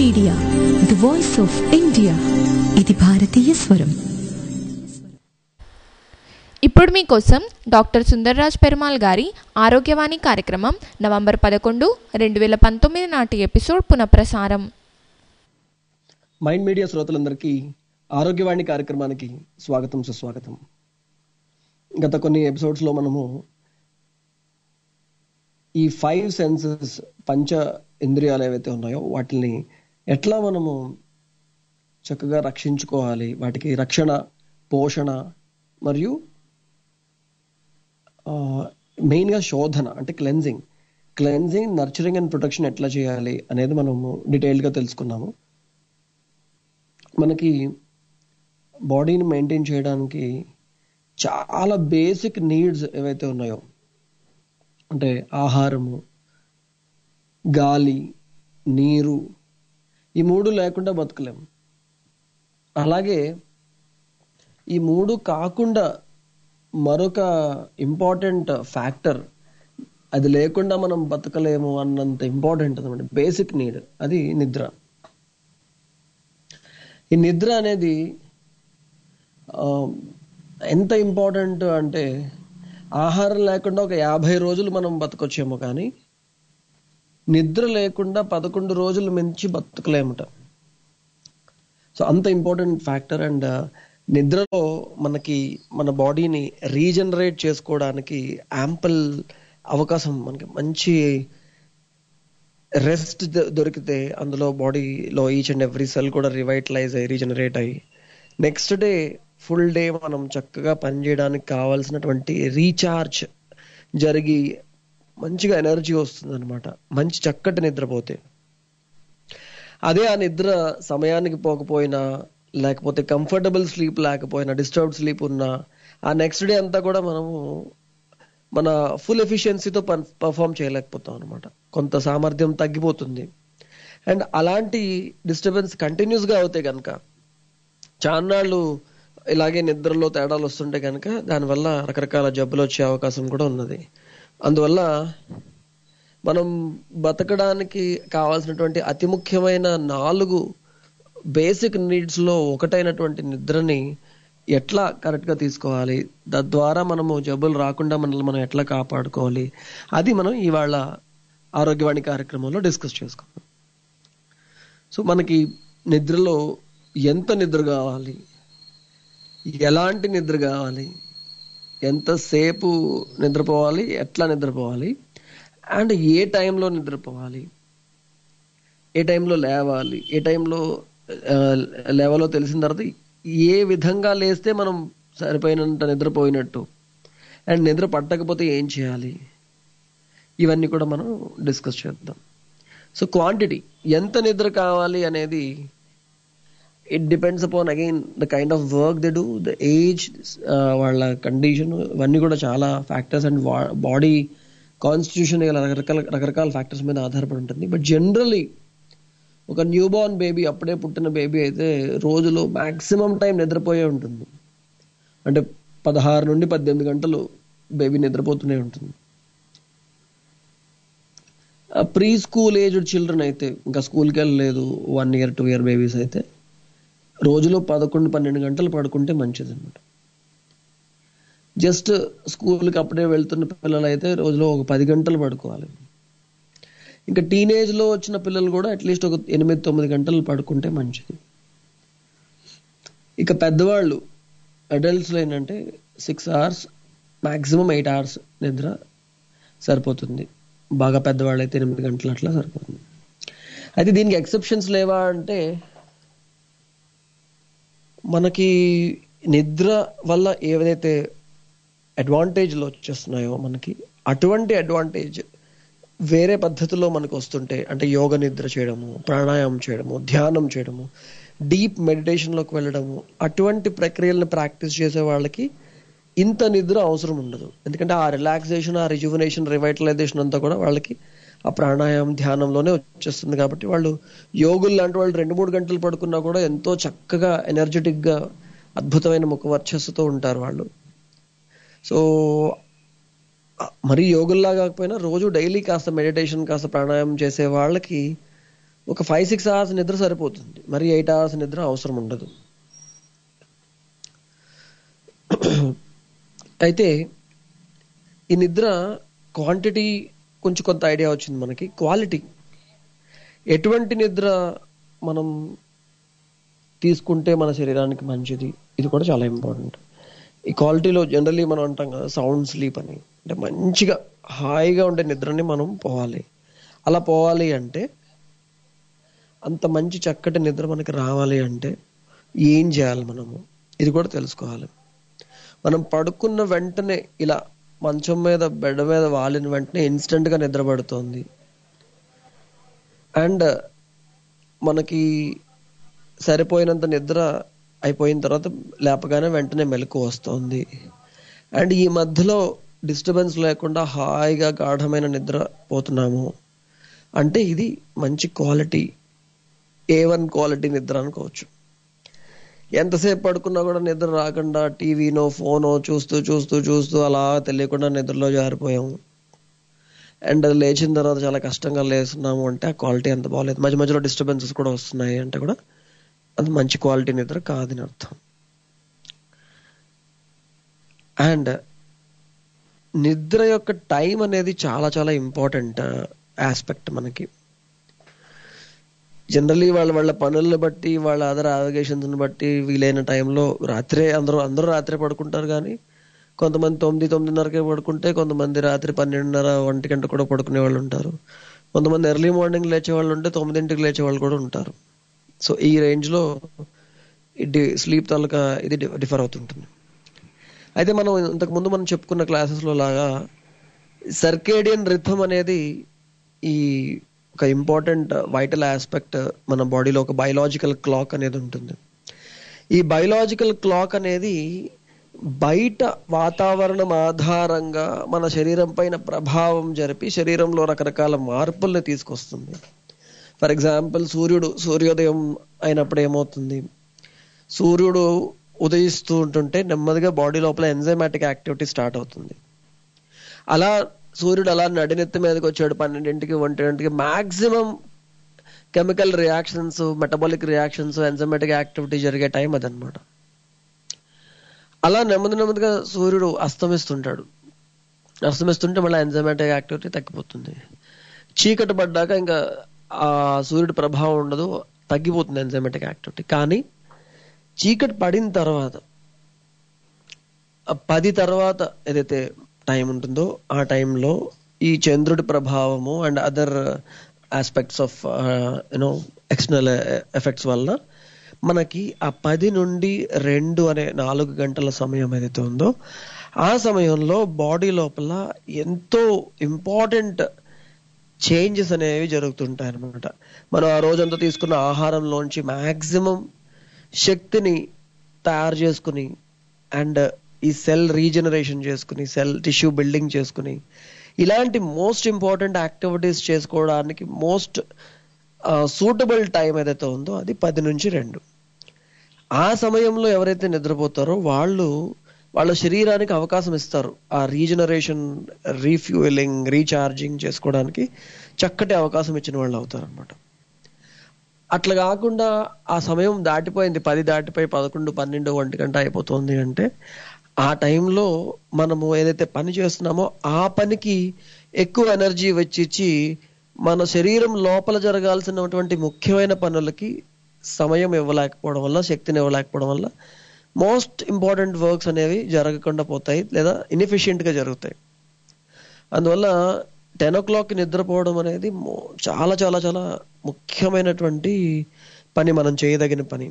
Media the voice of India ఇది భారతీయ స్వరం ఇప్పుడు మీకోసం డాక్టర్ సుందర్రాజ్ పెరుమాల్ గారి ఆరోగ్యవాణి కార్యక్రమం నవంబర్ పదకొండు రెండు వేల పంతొమ్మిది నాటి ఎపిసోడ్ పునఃప్రసారం మైండ్ మీడియా శ్రోతలందరికీ ఆరోగ్యవాణి కార్యక్రమానికి స్వాగతం సుస్వాగతం గత కొన్ని ఎపిసోడ్స్లో మనము ఈ ఫైవ్ సెన్సెస్ పంచ ఇంద్రియాలు ఏవైతే ఉన్నాయో వాటిని ఎట్లా మనము చక్కగా రక్షించుకోవాలి వాటికి రక్షణ పోషణ మరియు మెయిన్గా శోధన అంటే cleansing cleansing nurturing and protection ఎట్లా చేయాలి అనేది మనము డీటెయిల్డ్గా తెలుసుకున్నాము మనకి బాడీని మెయింటైన్ చేయడానికి చాలా బేసిక్ నీడ్స్ ఏవైతే ఉన్నాయో అంటే ఆహారము గాలి నీరు ఈ మూడు లేకుండా బతకలేము అలాగే ఈ మూడు కాకుండా మరొక ఇంపార్టెంట్ ఫ్యాక్టర్ అది లేకుండా మనం బతకలేము అన్నంత ఇంపార్టెంట్ అనమాట బేసిక్ నీడ్ అది నిద్ర ఈ నిద్ర అనేది ఆ, ఎంత ఇంపార్టెంట్ అంటే ఆహారం లేకుండా ఒక యాభై రోజులు మనం బతకొచ్చేమో కానీ నిద్ర లేకుండా పదకొండు రోజులు మించి బతకలేముట సో అంత ఇంపార్టెంట్ ఫ్యాక్టర్ అండ్ నిద్రలో మనకి మన బాడీని రీజనరేట్ చేసుకోవడానికి యాంపుల్ అవకాశం మనకి మంచి రెస్ట్ దొరికితే అందులో బాడీలో ఈచ్ అండ్ ఎవ్రీ సెల్ కూడా రివైటలైజ్ అయ్యి రీజనరేట్ అయ్యి నెక్స్ట్ డే ఫుల్ డే మనం చక్కగా పనిచేయడానికి కావాల్సినటువంటి రీఛార్జ్ జరిగి మంచిగా ఎనర్జీ వస్తుంది అనమాట మంచి చక్కటి నిద్రపోతే అదే ఆ నిద్ర సమయానికి పోకపోయినా లేకపోతే కంఫర్టబుల్ స్లీప్ లేకపోయినా డిస్టర్బ్డ్ స్లీప్ ఉన్నా ఆ నెక్స్ట్ డే అంతా కూడా మనము మన ఫుల్ ఎఫిషియన్సీతో పర్ఫామ్ చేయలేకపోతాం అనమాట కొంత సామర్థ్యం తగ్గిపోతుంది అండ్ అలాంటి డిస్టర్బెన్స్ కంటిన్యూస్ గా అవుతాయి కనుక చాన్నాళ్ళు ఇలాగే నిద్రలో తేడాలు వస్తుంటే కనుక దానివల్ల రకరకాల జబ్బులు వచ్చే అవకాశం కూడా ఉన్నది అందువల్ల మనం బతకడానికి కావాల్సినటువంటి అతి ముఖ్యమైన నాలుగు బేసిక్ నీడ్స్ లో ఒకటైనటువంటి నిద్రని ఎట్లా కరెక్ట్ గా తీసుకోవాలి తద్వారా మనము జబ్బులు రాకుండా మనల్ని మనం ఎట్లా కాపాడుకోవాలి అది మనం ఇవాళ ఆరోగ్యవాణి కార్యక్రమంలో డిస్కస్ చేసుకుందాం సో మనకి నిద్రలో ఎంత నిద్ర కావాలి ఎలాంటి నిద్ర కావాలి ఎంతసేపు నిద్రపోవాలి ఎట్లా నిద్రపోవాలి అండ్ ఏ టైంలో నిద్రపోవాలి ఏ టైంలో లేవాలి ఏ టైంలో లేవాలో తెలిసిన తర్వాత ఏ విధంగా లేస్తే మనం సరిపోయినంత నిద్రపోయినట్టు అండ్ నిద్ర పట్టకపోతే ఏం చేయాలి ఇవన్నీ కూడా మనం డిస్కస్ చేద్దాం సో క్వాంటిటీ ఎంత నిద్ర కావాలి అనేది it depends upon again the kind of work they do the age వాళ్ళ కండిషన్ ఇవన్నీ కూడా చాలా ఫ్యాక్టర్స్ అండ్ బాడీ కాన్స్టిట్యూషన్ ఇలా రకరకాల రకరకాల ఫ్యాక్టర్స్ మీద ఆధారపడి ఉంటుంది బట్ జనరలీ ఒక న్యూ బార్న్ బేబీ అప్పుడే పుట్టిన బేబీ అయితే రోజులో మాక్సిమం టైం నిద్రపోయే ఉంటుంది అంటే పదహారు నుండి పద్దెనిమిది గంటలు బేబీ నిద్రపోతూనే ఉంటుంది ప్రీ స్కూల్ ఏజ్డ్ చిల్డ్రన్ అయితే ఇంకా స్కూల్కి వెళ్ళలేదు one year two year babies అయితే రోజులో పదకొండు పన్నెండు గంటలు పడుకుంటే మంచిది అనమాట జస్ట్ స్కూల్కి అప్పుడే వెళ్తున్న పిల్లలు అయితే రోజులో ఒక పది గంటలు పడుకోవాలి ఇంకా టీనేజ్ లో వచ్చిన పిల్లలు కూడా అట్లీస్ట్ ఒక ఎనిమిది తొమ్మిది గంటలు పడుకుంటే మంచిది ఇక పెద్దవాళ్ళు అడల్ట్స్ లో ఏంటంటే six hours maximum eight hours నిద్ర సరిపోతుంది బాగా పెద్దవాళ్ళు అయితే ఎనిమిది గంటలు అట్లా సరిపోతుంది అయితే దీనికి ఎక్సెప్షన్స్ లేవా అంటే మనకి నిద్ర వల్ల ఏవైతే అడ్వాంటేజ్లు వచ్చేస్తున్నాయో మనకి అటువంటి అడ్వాంటేజ్ వేరే పద్ధతిలో మనకు వస్తుంటే అంటే యోగ నిద్ర చేయడము ప్రాణాయామం చేయడము ధ్యానం చేయడము డీప్ మెడిటేషన్లోకి వెళ్ళడము అటువంటి ప్రక్రియలను ప్రాక్టీస్ చేసే వాళ్ళకి ఇంత నిద్ర అవసరం ఉండదు ఎందుకంటే ఆ రిలాక్సేషన్ ఆ రిజువనేషన్ రివైటలైజేషన్ అంతా కూడా వాళ్ళకి ఆ ప్రాణాయామం ధ్యానంలోనే వచ్చేస్తుంది కాబట్టి వాళ్ళు యోగులు లాంటి వాళ్ళు రెండు మూడు గంటలు పడుకున్నా కూడా ఎంతో చక్కగా ఎనర్జెటిక్ గా అద్భుతమైన ముఖ వర్చస్సుతో ఉంటారు వాళ్ళు సో మరి యోగుల్లా కాకపోయినా రోజు డైలీ కాస్త మెడిటేషన్ కాస్త ప్రాణాయామం చేసే వాళ్ళకి ఒక ఫైవ్ సిక్స్ అవర్స్ నిద్ర సరిపోతుంది మరి ఎయిట్ అవర్స్ నిద్ర అవసరం ఉండదు అయితే ఈ నిద్ర క్వాంటిటీ కొంచెం కొంత ఐడియా వచ్చింది మనకి క్వాలిటీ ఎటువంటి నిద్ర మనం తీసుకుంటే మన శరీరానికి మంచిది ఇది కూడా చాలా ఇంపార్టెంట్ ఈ క్వాలిటీలో జనరలీ మనం అంటాం కదా సౌండ్ స్లీప్ అని అంటే మంచిగా హాయిగా ఉండే నిద్రని మనం పోవాలి అలా పోవాలి అంటే అంత మంచి చక్కటి నిద్ర మనకి రావాలి అంటే ఏం చేయాలి మనము ఇది కూడా తెలుసుకోవాలి మనం పడుకున్న వెంటనే ఇలా మంచం మీద బెడ్ మీద వాలిన వెంటనే ఇన్స్టెంట్ గా నిద్ర పడుతోంది అండ్ మనకి సరిపోయినంత నిద్ర అయిపోయిన తర్వాత లేపగానే వెంటనే మెలకు వస్తుంది అండ్ ఈ మధ్యలో డిస్టర్బెన్స్ లేకుండా హాయిగా గాఢమైన నిద్ర పోతున్నాము అంటే ఇది మంచి క్వాలిటీ ఏ వన్ క్వాలిటీ నిద్ర అనుకోవచ్చు ఎంతసేపు పడుకున్నా కూడా నిద్ర రాకుండా టీవీనో ఫోనో చూస్తూ చూస్తూ చూస్తూ అలా తెలియకుండా నిద్రలో జారిపోయాము అండ్ లేచిన తర్వాత చాలా కష్టంగా లేస్తున్నాము అంటే ఆ క్వాలిటీ అంత బాగాలేదు మధ్య మధ్యలో డిస్టర్బెన్సెస్ కూడా వస్తున్నాయి అంటే కూడా అది మంచి క్వాలిటీ నిద్ర కాదని అర్థం అండ్ నిద్ర యొక్క టైం అనేది చాలా చాలా ఇంపార్టెంట్ ఆస్పెక్ట్ మనకి జనరలీ వాళ్ళ వాళ్ళ పనులను బట్టి వాళ్ళ అదర్ అవగేషన్స్ బట్టి వీలైన టైంలో రాత్రే అందరూ అందరూ రాత్రే పడుకుంటారు కానీ కొంతమంది తొమ్మిది తొమ్మిదిన్నరకే పడుకుంటే కొంతమంది రాత్రి పన్నెండున్నర ఒంటి గంట కూడా పడుకునే వాళ్ళు ఉంటారు కొంతమంది ఎర్లీ మార్నింగ్ లేచే వాళ్ళు ఉంటే తొమ్మిదింటికి లేచే వాళ్ళు కూడా ఉంటారు సో ఈ రేంజ్ లో ఇది స్లీప్ తాలూకా ఇది డిఫర్ అవుతుంటుంది అయితే మనం ఇంతకు ముందు మనం చెప్పుకున్న క్లాసెస్ లో లాగా సర్కేడియన్ రిథమ్ అనేది ఈ ఒక ఇంపార్టెంట్ వైటల్ ఆస్పెక్ట్ మన బాడీలో ఒక బయలాజికల్ క్లాక్ అనేది ఉంటుంది ఈ బయలాజికల్ క్లాక్ అనేది బయట వాతావరణం ఆధారంగా మన శరీరం పైన ప్రభావం జరిపి శరీరంలో రకరకాల మార్పుల్ని తీసుకొస్తుంది ఫర్ ఎగ్జాంపుల్ సూర్యుడు సూర్యోదయం అయినప్పుడు ఏమవుతుంది సూర్యుడు ఉదయిస్తూ ఉంటుంటే నెమ్మదిగా బాడీ లోపల ఎంజైమాటిక్ యాక్టివిటీ స్టార్ట్ అవుతుంది అలా సూర్యుడు అలా నడినెత్తి మీదకి వచ్చాడు పన్నెండింటికి ఒంటింటికి maximum chemical reactions metabolic reactions enzymatic activity జరిగే టైం అదనమాట అలా నెమ్మది నెమ్మదిగా సూర్యుడు అస్తమిస్తుంటాడు అస్తమిస్తుంటే మళ్ళీ ఎంజైమాటిక్ యాక్టివిటీ తగ్గిపోతుంది చీకటి పడ్డాక ఇంకా ఆ సూర్యుడి ప్రభావం ఉండదు తగ్గిపోతుంది ఎంజైమాటిక్ యాక్టివిటీ కానీ చీకటి పడిన తర్వాత ఆ పది తర్వాత ఏదైతే టైం ఉంటుందో ఆ టైంలో ఈ చంద్రుడి ప్రభావము and other aspects of you know external effects వల్ల మనకి ఆ పది నుండి రెండు అనే నాలుగు గంటల సమయం ఏదైతే ఉందో ఆ సమయంలో బాడీ లోపల ఎంతో ఇంపార్టెంట్ చేంజెస్ అనేవి జరుగుతుంటాయి అనమాట మనం ఆ రోజంతా తీసుకున్న ఆహారంలోంచి మాక్సిమం శక్తిని తయారు చేసుకుని అండ్ ఈ సెల్ రీజనరేషన్ చేసుకుని సెల్ టిష్యూ బిల్డింగ్ చేసుకుని ఇలాంటి మోస్ట్ ఇంపార్టెంట్ యాక్టివిటీస్ చేసుకోవడానికి మోస్ట్ సూటబుల్ టైం ఏదైతే ఉందో అది పది నుంచి రెండు ఆ సమయంలో ఎవరైతే నిద్రపోతారో వాళ్ళు వాళ్ళ శరీరానికి అవకాశం ఇస్తారు ఆ రీజనరేషన్ రీఫ్యూయలింగ్ రీఛార్జింగ్ చేసుకోవడానికి చక్కటి అవకాశం ఇచ్చిన వాళ్ళు అవుతారు అనమాట అట్లా కాకుండా ఆ సమయం దాటిపోయింది పది దాటిపోయి పదకొండు పన్నెండు ఒంటి గంట అయిపోతుంది అంటే ఆ టైంలో మనము ఏదైతే పని చేస్తున్నామో ఆ పనికి ఎక్కువ ఎనర్జీ వచ్చిచ్చి మన శరీరం లోపల జరగాల్సినటువంటి ముఖ్యమైన పనులకి సమయం ఇవ్వలేకపోవడం వల్ల శక్తిని ఇవ్వలేకపోవడం వల్ల మోస్ట్ ఇంపార్టెంట్ వర్క్స్ అనేవి జరగకుండా పోతాయి లేదా ఇన్ఎఫిషియెంట్ గా జరుగుతాయి అందువల్ల టెన్ ఓ క్లాక్ నిద్రపోవడం అనేది చాలా చాలా చాలా ముఖ్యమైనటువంటి పని మనం చేయదగిన పని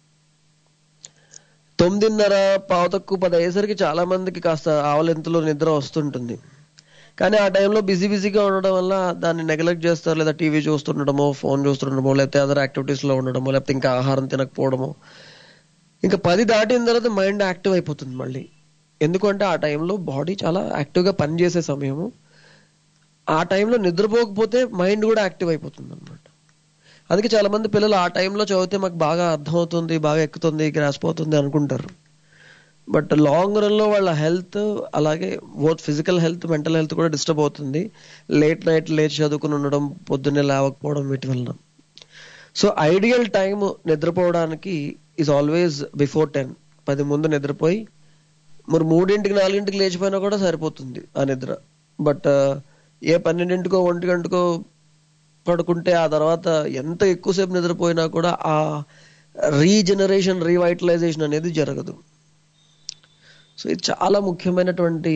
తొమ్మిదిన్నర పావుతక్కు పది అయ్యేసరికి చాలా మందికి కాస్త ఆవలింతలో నిద్ర వస్తుంటుంది కానీ ఆ టైంలో బిజీ బిజీగా ఉండడం వల్ల దాన్ని నెగ్లెక్ట్ చేస్తారు లేదా టీవీ చూస్తుండడమో ఫోన్ చూస్తుండడమో లేకపోతే అదర్ యాక్టివిటీస్ లో ఉండడమో లేకపోతే ఇంకా ఆహారం తినకపోవడమో ఇంకా పది దాటిన తర్వాత మైండ్ యాక్టివ్ అయిపోతుంది మళ్ళీ ఎందుకంటే ఆ టైంలో బాడీ చాలా యాక్టివ్ గా పనిచేసే సమయము ఆ టైంలో నిద్రపోకపోతే మైండ్ కూడా యాక్టివ్ అయిపోతుంది అనమాట అందుకే చాలా మంది పిల్లలు ఆ టైంలో చదివితే మాకు బాగా అర్థమవుతుంది బాగా ఎక్కుతుంది గ్రాసిపోతుంది అనుకుంటారు బట్ లాంగ్ రన్ లో వాళ్ళ హెల్త్ అలాగే both physical health mental health కూడా డిస్టర్బ్ అవుతుంది లేట్ నైట్ లేచి చదువుకుని ఉండడం పొద్దున్నే లేవకపోవడం వీటి వలన సో ఐడియల్ టైం నిద్రపోవడానికి ఈజ్ ఆల్వేస్ బిఫోర్ టెన్ పది ముందు నిద్రపోయి మరి మూడింటికి నాలుగింటికి లేచిపోయినా కూడా సరిపోతుంది ఆ నిద్ర బట్ ఏ పన్నెండింటికో ఒంటి గంటకో పడుకుంటే ఆ తర్వాత ఎంత ఎక్కువసేపు నిద్రపోయినా కూడా ఆ రీజనరేషన్ రీవైటలైజేషన్ అనేది జరగదు సో ఇది చాలా ముఖ్యమైనటువంటి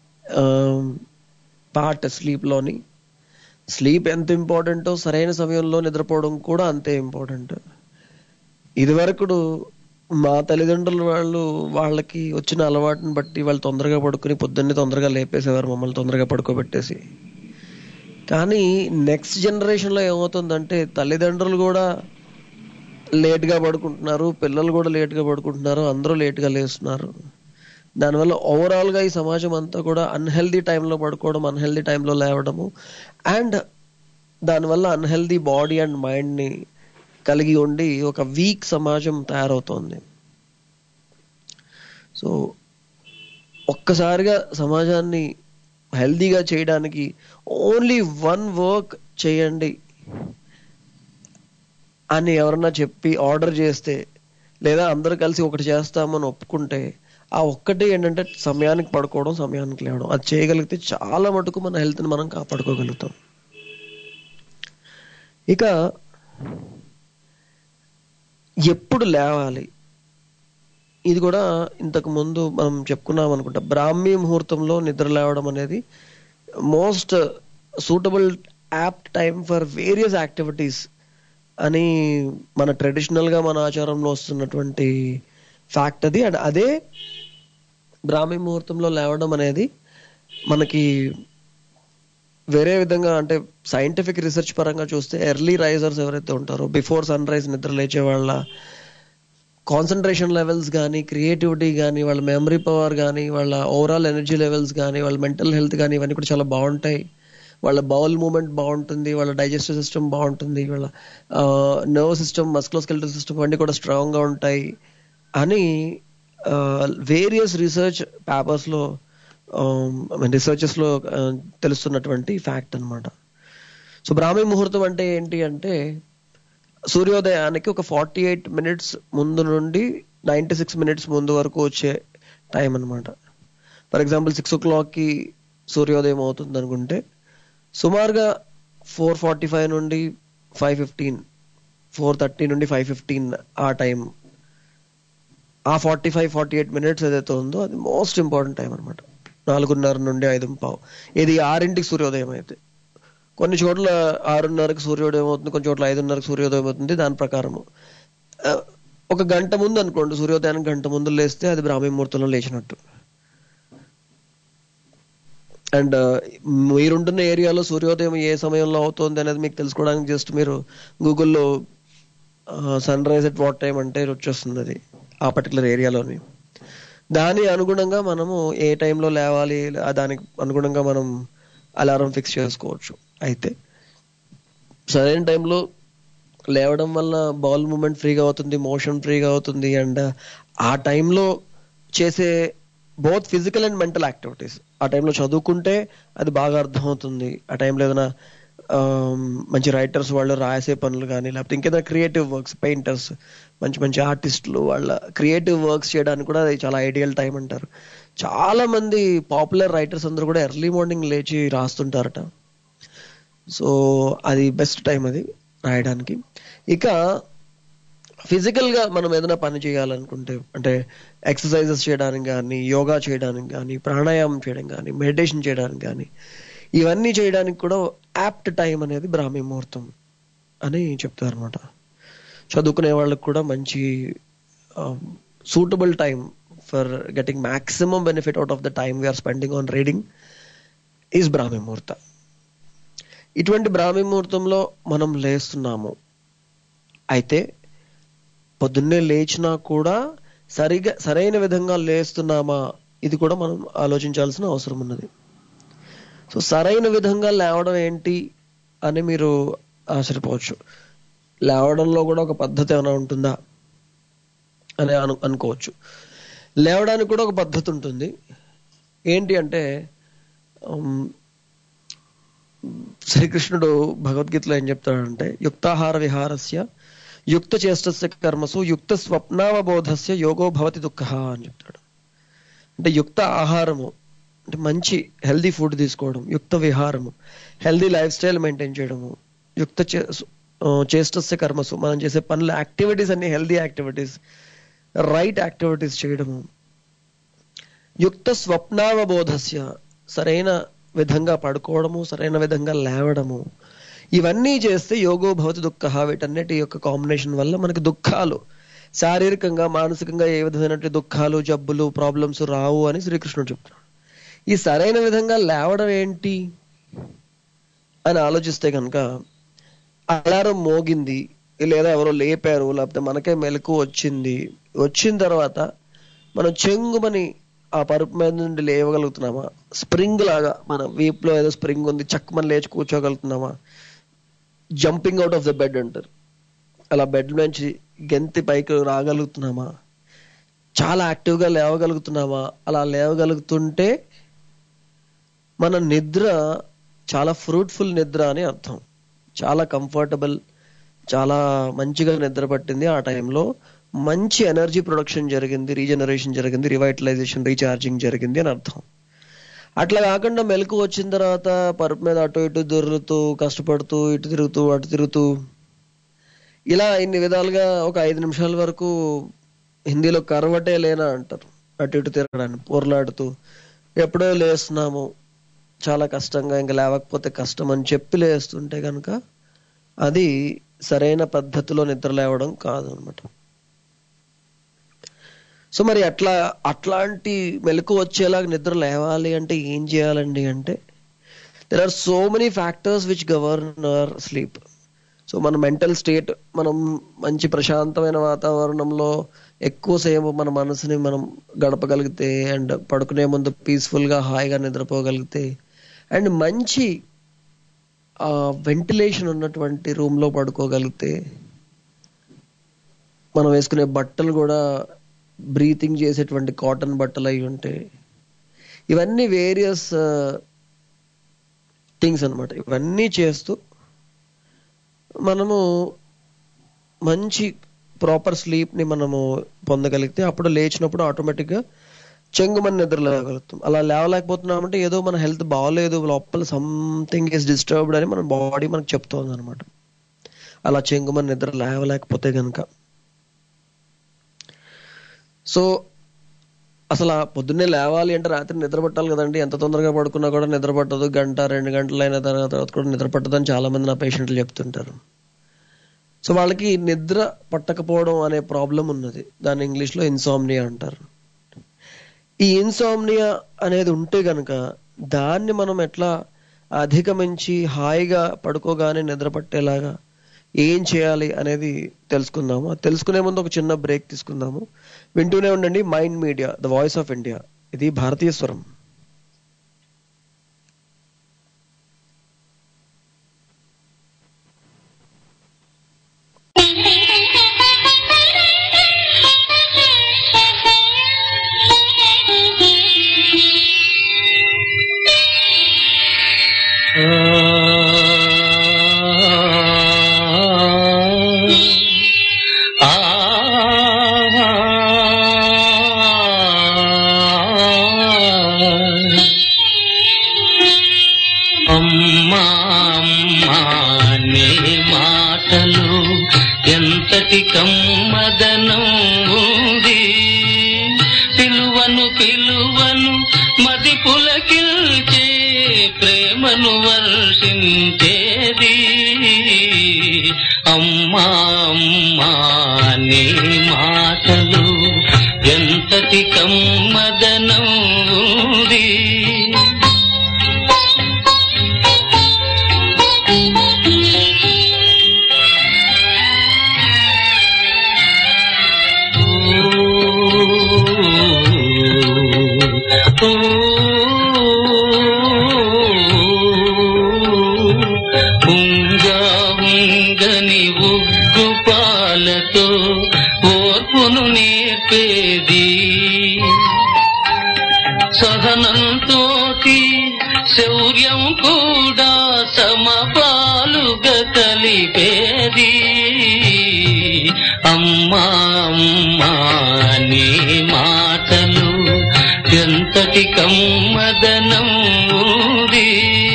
పార్ట్ స్లీప్లోని స్లీప్ ఎంత ఇంపార్టెంటో సరైన సమయంలో నిద్రపోవడం కూడా అంతే ఇంపార్టెంట్ ఇదివరకు మా తల్లిదండ్రులు వాళ్ళు వాళ్ళకి వచ్చిన అలవాటుని బట్టి వాళ్ళు తొందరగా పడుకుని పొద్దున్నే తొందరగా లేపేసేవారు మమ్మల్ని తొందరగా పడుకోబెట్టేసి కానీ నెక్స్ట్ జనరేషన్లో ఏమవుతుందంటే తల్లిదండ్రులు కూడా లేట్గా పడుకుంటున్నారు పిల్లలు కూడా లేట్గా పడుకుంటున్నారు అందరూ లేట్గా లేస్తున్నారు దానివల్ల ఓవరాల్గా ఈ సమాజం అంతా కూడా అన్హెల్దీ టైంలో పడుకోవడం అన్హెల్దీ టైంలో లేవడము అండ్ దానివల్ల అన్హెల్దీ బాడీ అండ్ మైండ్ని కలిగి ఉండి ఒక వీక్ సమాజం తయారవుతోంది సో ఒక్కసారిగా సమాజాన్ని హెల్దీగా చేయడానికి ఓన్లీ వన్ వర్క్ చేయండి అని ఎవరన్నా చెప్పి ఆర్డర్ చేస్తే లేదా అందరూ కలిసి ఒకటి చేస్తామని ఒప్పుకుంటే ఆ ఒక్కటి ఏంటంటే సమయానికి పడుకోవడం సమయానికి లేవడం అది చేయగలిగితే చాలా మటుకు మన హెల్త్ని మనం కాపాడుకోగలుగుతాం ఇక ఎప్పుడు లేవాలి ఇది కూడా ఇంతకు ముందు మనం చెప్పుకున్నాం అనుకుంటా బ్రాహ్మీ ముహూర్తంలో నిద్ర లేవడం అనేది most suitable apt time for various activities అని మన ట్రెడిషనల్ గా మన ఆచారంలో వస్తున్నటువంటి ఫ్యాక్ట్ అది అండ్ అదే బ్రాహ్మీ ముహూర్తంలో లేవడం అనేది మనకి వేరే విధంగా అంటే సైంటిఫిక్ రీసెర్చ్ పరంగా చూస్తే ఎర్లీ రైజర్స్ ఎవరైతే ఉంటారో బిఫోర్ సన్ రైజ్ నిద్ర లేచే వాళ్ళ కాన్సన్ట్రేషన్ లెవెల్స్ కానీ క్రియేటివిటీ కానీ వాళ్ళ మెమరీ పవర్ కానీ వాళ్ళ ఓవరాల్ ఎనర్జీ లెవెల్స్ కానీ వాళ్ళ మెంటల్ హెల్త్ కానీ ఇవన్నీ కూడా చాలా బాగుంటాయి వాళ్ళ బౌల్ మూమెంట్ బాగుంటుంది వాళ్ళ డైజెస్టివ్ సిస్టమ్ బాగుంటుంది వాళ్ళ నర్వ్ సిస్టమ్ మస్కులోస్కెల్టల్ సిస్టమ్ అన్నీ కూడా స్ట్రాంగ్గా ఉంటాయి అని వేరియస్ రీసెర్చ్ పేపర్స్లో రీసెర్చెస్లో తెలుస్తున్నటువంటి ఫ్యాక్ట్ అన్నమాట సో బ్రాహ్మీ ముహూర్తం అంటే ఏంటి అంటే సూర్యోదయానికి ఒక ఫార్టీ ఎయిట్ మినిట్స్ ముందు నుండి నైంటీ సిక్స్ మినిట్స్ ముందు వరకు వచ్చే టైం అన్నమాట ఫర్ ఎగ్జాంపుల్ సిక్స్ ఓ క్లాక్కి సూర్యోదయం అవుతుంది అనుకుంటే సుమారుగా ఫోర్ ఫార్టీ ఫైవ్ నుండి ఫైవ్ ఫిఫ్టీన్ ఫోర్ థర్టీ నుండి ఫైవ్ ఫిఫ్టీన్ ఆ టైం ఆ forty five forty eight minutes ఏదైతే ఉందో అది మోస్ట్ ఇంపార్టెంట్ టైం అనమాట నాలుగున్నర నుండి ఐదు పావు ఇది ఆరింటికి సూర్యోదయం అయితే కొన్ని చోట్ల ఆరున్నరకు సూర్యోదయం అవుతుంది కొన్ని చోట్ల ఐదున్నరకు సూర్యోదయం అవుతుంది దాని ప్రకారము ఆ, ఒక గంట ముందు అనుకోండి సూర్యోదయానికి గంట ముందు లేస్తే అది బ్రాహ్మీ ముహూర్తంలో లేచినట్టు అండ్ మీరుంటున్న ఏరియాలో సూర్యోదయం ఏ సమయంలో అవుతుంది అనేది మీకు తెలుసుకోవడానికి జస్ట్ మీరు గూగుల్లో sunrise at what time అంటే వచ్చేస్తుంది అది ఆ పర్టికులర్ ఏరియాలోని దాని అనుగుణంగా మనము ఏ టైంలో లేవాలి ఆ దానికి అనుగుణంగా మనం అలారం ఫిక్స్ చేసుకోవచ్చు అయితే సరైన టైంలో లేవడం వల్ల బాల్ మూమెంట్ ఫ్రీగా అవుతుంది మోషన్ ఫ్రీగా అవుతుంది అండ్ ఆ టైంలో చేసే both physical and mental activities ఆ టైంలో చదువుకుంటే అది బాగా అర్థమవుతుంది ఆ టైంలో ఏదైనా ఆమ్, మంచి రైటర్స్ వాళ్ళు రాసే పనులు కానీ లేకపోతే ఇంకేదైనా క్రియేటివ్ వర్క్స్ పెయింటర్స్ మంచి మంచి ఆర్టిస్టులు వాళ్ళ క్రియేటివ్ వర్క్స్ చేయడానికి కూడా అది చాలా ఐడియల్ టైం అంటారు చాలా మంది పాపులర్ రైటర్స్ అందరూ కూడా ఎర్లీ మార్నింగ్ లేచి రాస్తుంటారట సో అది బెస్ట్ టైం అది రాయడానికి ఇక ఫిజికల్ గా మనం ఏదైనా పని చేయాలనుకుంటే అంటే ఎక్సర్సైజెస్ చేయడానికి కానీ యోగా చేయడానికి కానీ ప్రాణాయామం చేయడం కానీ మెడిటేషన్ చేయడానికి కానీ ఇవన్నీ చేయడానికి కూడా యాప్ట్ టైం అనేది బ్రాహ్మీ ముహూర్తం అని చెప్తారు అనమాట చదువుకునే వాళ్ళకి కూడా మంచి suitable time for getting maximum benefit out of the time we're spending on reading is Brahmi muhurta ఇటువంటి బ్రాహ్మీ ముహూర్తంలో మనం లేస్తున్నాము అయితే పొద్దున్నే లేచినా కూడా సరిగా సరైన విధంగా లేస్తున్నామా ఇది కూడా మనం ఆలోచించాల్సిన అవసరం ఉన్నది సో సరైన విధంగా లేవడం ఏంటి అని మీరు ఆశ్చర్యపోవచ్చు లేవడంలో కూడా ఒక పద్ధతి ఏమైనా ఉంటుందా అని అను అనుకోవచ్చు లేవడానికి కూడా ఒక పద్ధతి ఉంటుంది ఏంటి అంటే శ్రీకృష్ణుడు భగవద్గీతలో ఏం చెప్తాడంటే యుక్తాహార విహారస్య యుక్త చేష్టస్య కర్మసు యుక్త స్వప్నావబోధస్య యోగో భవతి దుఃఖ అని చెప్తాడు అంటే యుక్త ఆహారము అంటే మంచి హెల్దీ ఫుడ్ తీసుకోవడం యుక్త విహారము హెల్దీ లైఫ్ స్టైల్ మెయింటైన్ చేయడము యుక్త చే- ఆ, చేష్టస్య కర్మసు మనం చేసే పనుల యాక్టివిటీస్ అన్ని హెల్దీ యాక్టివిటీస్ రైట్ యాక్టివిటీస్ చేయడము యుక్త స్వప్నావబోధస్య సరైన విధంగా పడుకోవడము సరైన విధంగా లేవడము ఇవన్నీ చేస్తే యోగో భవతి దుఃఖ వీటన్నిటి యొక్క కాంబినేషన్ వల్ల మనకి దుఃఖాలు శారీరకంగా మానసికంగా ఏ విధమైనటువంటి దుఃఖాలు జబ్బులు ప్రాబ్లమ్స్ రావు అని శ్రీకృష్ణుడు చెప్తున్నాడు ఈ సరైన విధంగా లేవడం ఏంటి అని ఆలోచిస్తే కనుక అలారం మోగింది లేదా ఎవరో లేపారు లేకపోతే మనకే మెలకు వచ్చింది వచ్చిన తర్వాత మనం చెంగుమని ఆ పరుపు మీద నుండి లేవగలుగుతున్నామా స్ప్రింగ్ లాగా మన వీపులో ఏదో స్ప్రింగ్ ఉంది చక్కమని లేచి కూర్చోగలుగుతున్నామా jumping out of the bed అంటారు అలా బెడ్ నుంచి గెంతి పైకి రాగలుగుతున్నామా చాలా యాక్టివ్ గా లేవగలుగుతున్నామా అలా లేవగలుగుతుంటే మన నిద్ర చాలా ఫ్రూట్ఫుల్ నిద్ర అని అర్థం చాలా కంఫర్టబుల్ చాలా మంచిగా నిద్ర పట్టింది ఆ టైంలో మంచి ఎనర్జీ ప్రొడక్షన్ జరిగింది రీజనరేషన్ జరిగింది రివైటలైజేషన్ రీఛార్జింగ్ జరిగింది అని అర్థం అట్లా కాకుండా మెలకు వచ్చిన తర్వాత పరుపు మీద అటు ఇటు దొర్లుతూ కష్టపడుతూ ఇటు తిరుగుతూ అటు తిరుగుతూ ఇలా ఇన్ని విధాలుగా ఒక ఐదు నిమిషాల వరకు హిందీలో కరవటే లేనా అంటారు అటు ఇటు తిరగడానికి పోర్లాడుతూ ఎప్పుడో లేస్తున్నాము చాలా కష్టంగా ఇంకా లేవకపోతే కష్టం అని చెప్పి లేస్తుంటే కనుక అది సరైన పద్ధతిలో నిద్ర లేవడం కాదు అనమాట సో మరి అట్లా అట్లాంటి మెలకు వచ్చేలాగా నిద్ర లేవాలి అంటే ఏం చేయాలండి అంటే there are so many factors which govern our sleep so మన మెంటల్ స్టేట్ మనం మంచి ప్రశాంతమైన వాతావరణంలో ఎక్కువసేపు మన మనసుని మనం గడపగలిగితే అండ్ పడుకునే ముందు పీస్ఫుల్ గా హాయిగా నిద్రపోగలిగితే అండ్ మంచి వెంటిలేషన్ ఉన్నటువంటి రూమ్ లో పడుకోగలిగితే మనం వేసుకునే బట్టలు కూడా బ్రీతింగ్ చేసేటువంటి కాటన్ బట్టలు అయి ఉంటే ఇవన్నీ వేరియస్ థింగ్స్ అన్నమాట ఇవన్నీ చేస్తూ మనము మంచి ప్రాపర్ స్లీప్ ని మనము పొందగలిగితే అప్పుడు లేచినప్పుడు ఆటోమేటిక్ గా చెంగుమని నిద్ర లేవగలుగుతాం అలా లేవలేకపోతున్నామంటే ఏదో మన హెల్త్ బాగోలేదు లోపల సంథింగ్ ఇస్ డిస్టర్బ్డ్ అని మన బాడీ మనకు చెప్తోంది అనమాట అలా చెంగుమని నిద్ర లేవలేకపోతే గనుక సో అసలు ఆ పొద్దున్నే లేవాలి అంటే రాత్రి నిద్ర పట్టాలి కదండి ఎంత తొందరగా పడుకున్నా కూడా నిద్ర పట్టదు గంట రెండు గంటలు అయిన తర్వాత తర్వాత కూడా నిద్ర పట్టదని చాలా మంది నా పేషెంట్లు చెప్తుంటారు సో వాళ్ళకి నిద్ర పట్టకపోవడం అనే ప్రాబ్లం ఉన్నది దాన్ని ఇంగ్లీష్ లో ఇన్సామ్నియా అంటారు ఈ ఇన్సామ్నియా అనేది ఉంటే గనక దాన్ని మనం ఎట్లా అధిగమించి హాయిగా పడుకోగానే నిద్ర పట్టేలాగా ఏం చేయాలి అనేది తెలుసుకుందాము అది తెలుసుకునే ముందు ఒక చిన్న బ్రేక్ తీసుకుందాము వింటూనే ఉండండి mind media the voice of India ఇది భారతీయ స్వరం అమ్మా అమ్మా నీ మాటలు ఎంతటి కమ్మదనం ఉంది పిలువను పిలువను మది పులకిల్చే ప్రేమను వర్షించేది అమ్మా అమ్మా నీ మాటలు ఎంతటి కమ్మదనం ఉంది ఉంగా ఉంగని ఉగ్గు పాలతో ఓర్పును నేర్పేది శౌర్యం కూడా సమపాలుగా కలిపేది అమ్మా అమ్మా నీ మాటలు ఎంతటి కమ్మదనం ఉంది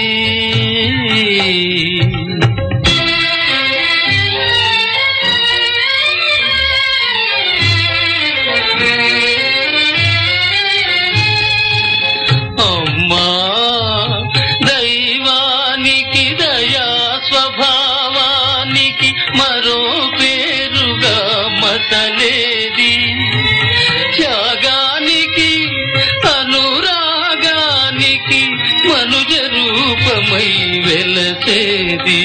అమ్మా దైవానికి దయా స్వభావానికి మరో పేరుగా మసలేది త్యాగానికి అనురాగానికి మనుజ రూపమై వెలసేది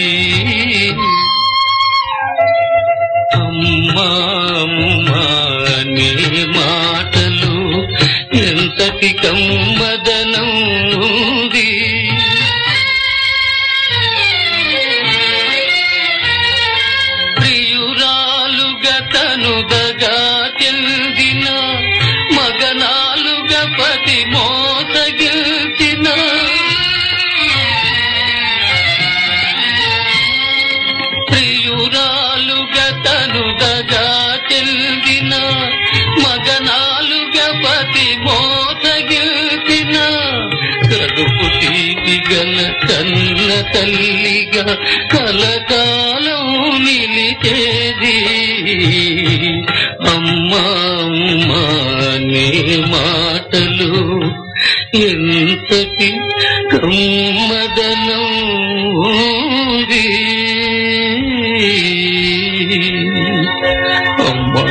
అమ్మా అమ్మా నీ మాటలు ఎంతటి కమ్మదనం ఉంది ప్రియురాలుగా తనుదగా చెందిన మగనాలుగా పతి మోసగిల్చిన ప్రియురాలుగా తనుదగా చెందిన మగనాలుగా పతి మోసగిల్చిన కడుపు తీపి గల కన్న తల్లిగా కలకాలం నిలిచేది అమ్మా అమ్మా నీ మాటలు ఎంతటి కమ్మదనం ఉంది అమ్మా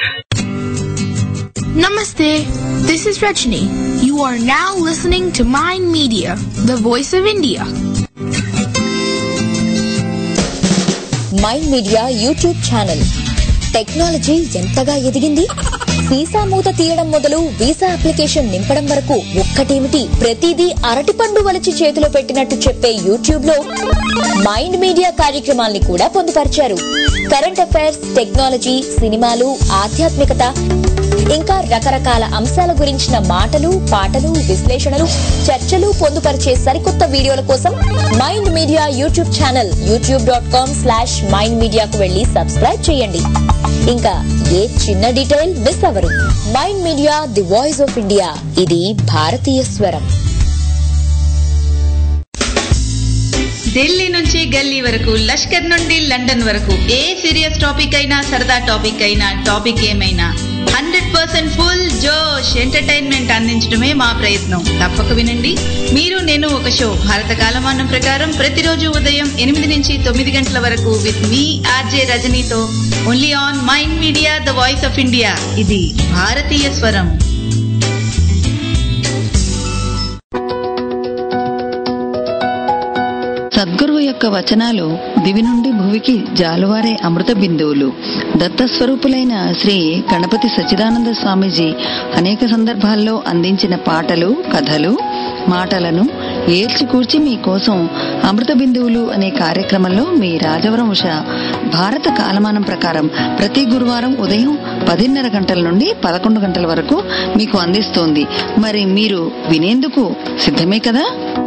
Namaste. This is Rajni. You are now listening to Mind Media, the voice of India. Mind media YouTube channel technology ఎంతగా ఎదిగింది వీసా మూత తీయడం మొదలు వీసా అప్లికేషన్ నింపడం వరకు ఒక్కటేమిటి ప్రతిదీ అరటిపండు వలిచి చేతిలో పెట్టినట్టు చెప్పే యూట్యూబ్ లో మైండ్ మీడియా కార్యక్రమాల్ని కూడా పొందుపరిచారు కరెంట్ అఫైర్స్ టెక్నాలజీ సినిమాలు ఆధ్యాత్మికత ఇంకా రకరకాల అంశాల గురించిన మాటలు పాటలు విశ్లేషణలు చర్చలు పొందుపరిచే సరికొత్త వీడియోల కోసం mind media YouTube channel YouTube dot com slash mind మీడియాకు వెళ్లి సబ్స్క్రైబ్ చేయండి ఇంకా ఏ చిన్న డీటెయిల్ మిస్ అవరు mind media the voice of India ఇది భారతీయ స్వరం ఢిల్లీ నుంచి గల్లీ వరకు లష్కర్ నుండి లండన్ వరకు ఏ సీరియస్ టాపిక్ అయినా సరదా టాపిక్ అయినా టాపిక్ ఏమైనా హండ్రెడ్ పర్సెంట్ ఫుల్ జోష్ ఎంటర్టైన్మెంట్ అందించడమే మా ప్రయత్నం తప్పక వినండి మీరు నేను ఒక షో భారత కాలమానం ప్రకారం ప్రతిరోజు ఉదయం ఎనిమిది నుంచి తొమ్మిది గంటల వరకు విత్ మీ ఆర్జే రజనీతో only on mind media the voice of India ఇది భారతీయ స్వరం సద్గురువు యొక్క వచనాలు దివి నుండి భువికి జాలువారే అమృత బిందువులు దత్తస్వరూపులైన శ్రీ గణపతి సచ్చిదానంద స్వామీజీ అనేక సందర్భాల్లో అందించిన పాటలు కథలు మాటలను ఏర్చికూర్చి మీకోసం అమృత బిందువులు అనే కార్యక్రమంలో మీ రాజవరం ఉష భారత కాలమానం ప్రకారం ప్రతి గురువారం ఉదయం పదిన్నర గంటల నుండి పదకొండు గంటల వరకు మీకు అందిస్తోంది మరి మీరు వినేందుకు సిద్ధమే కదా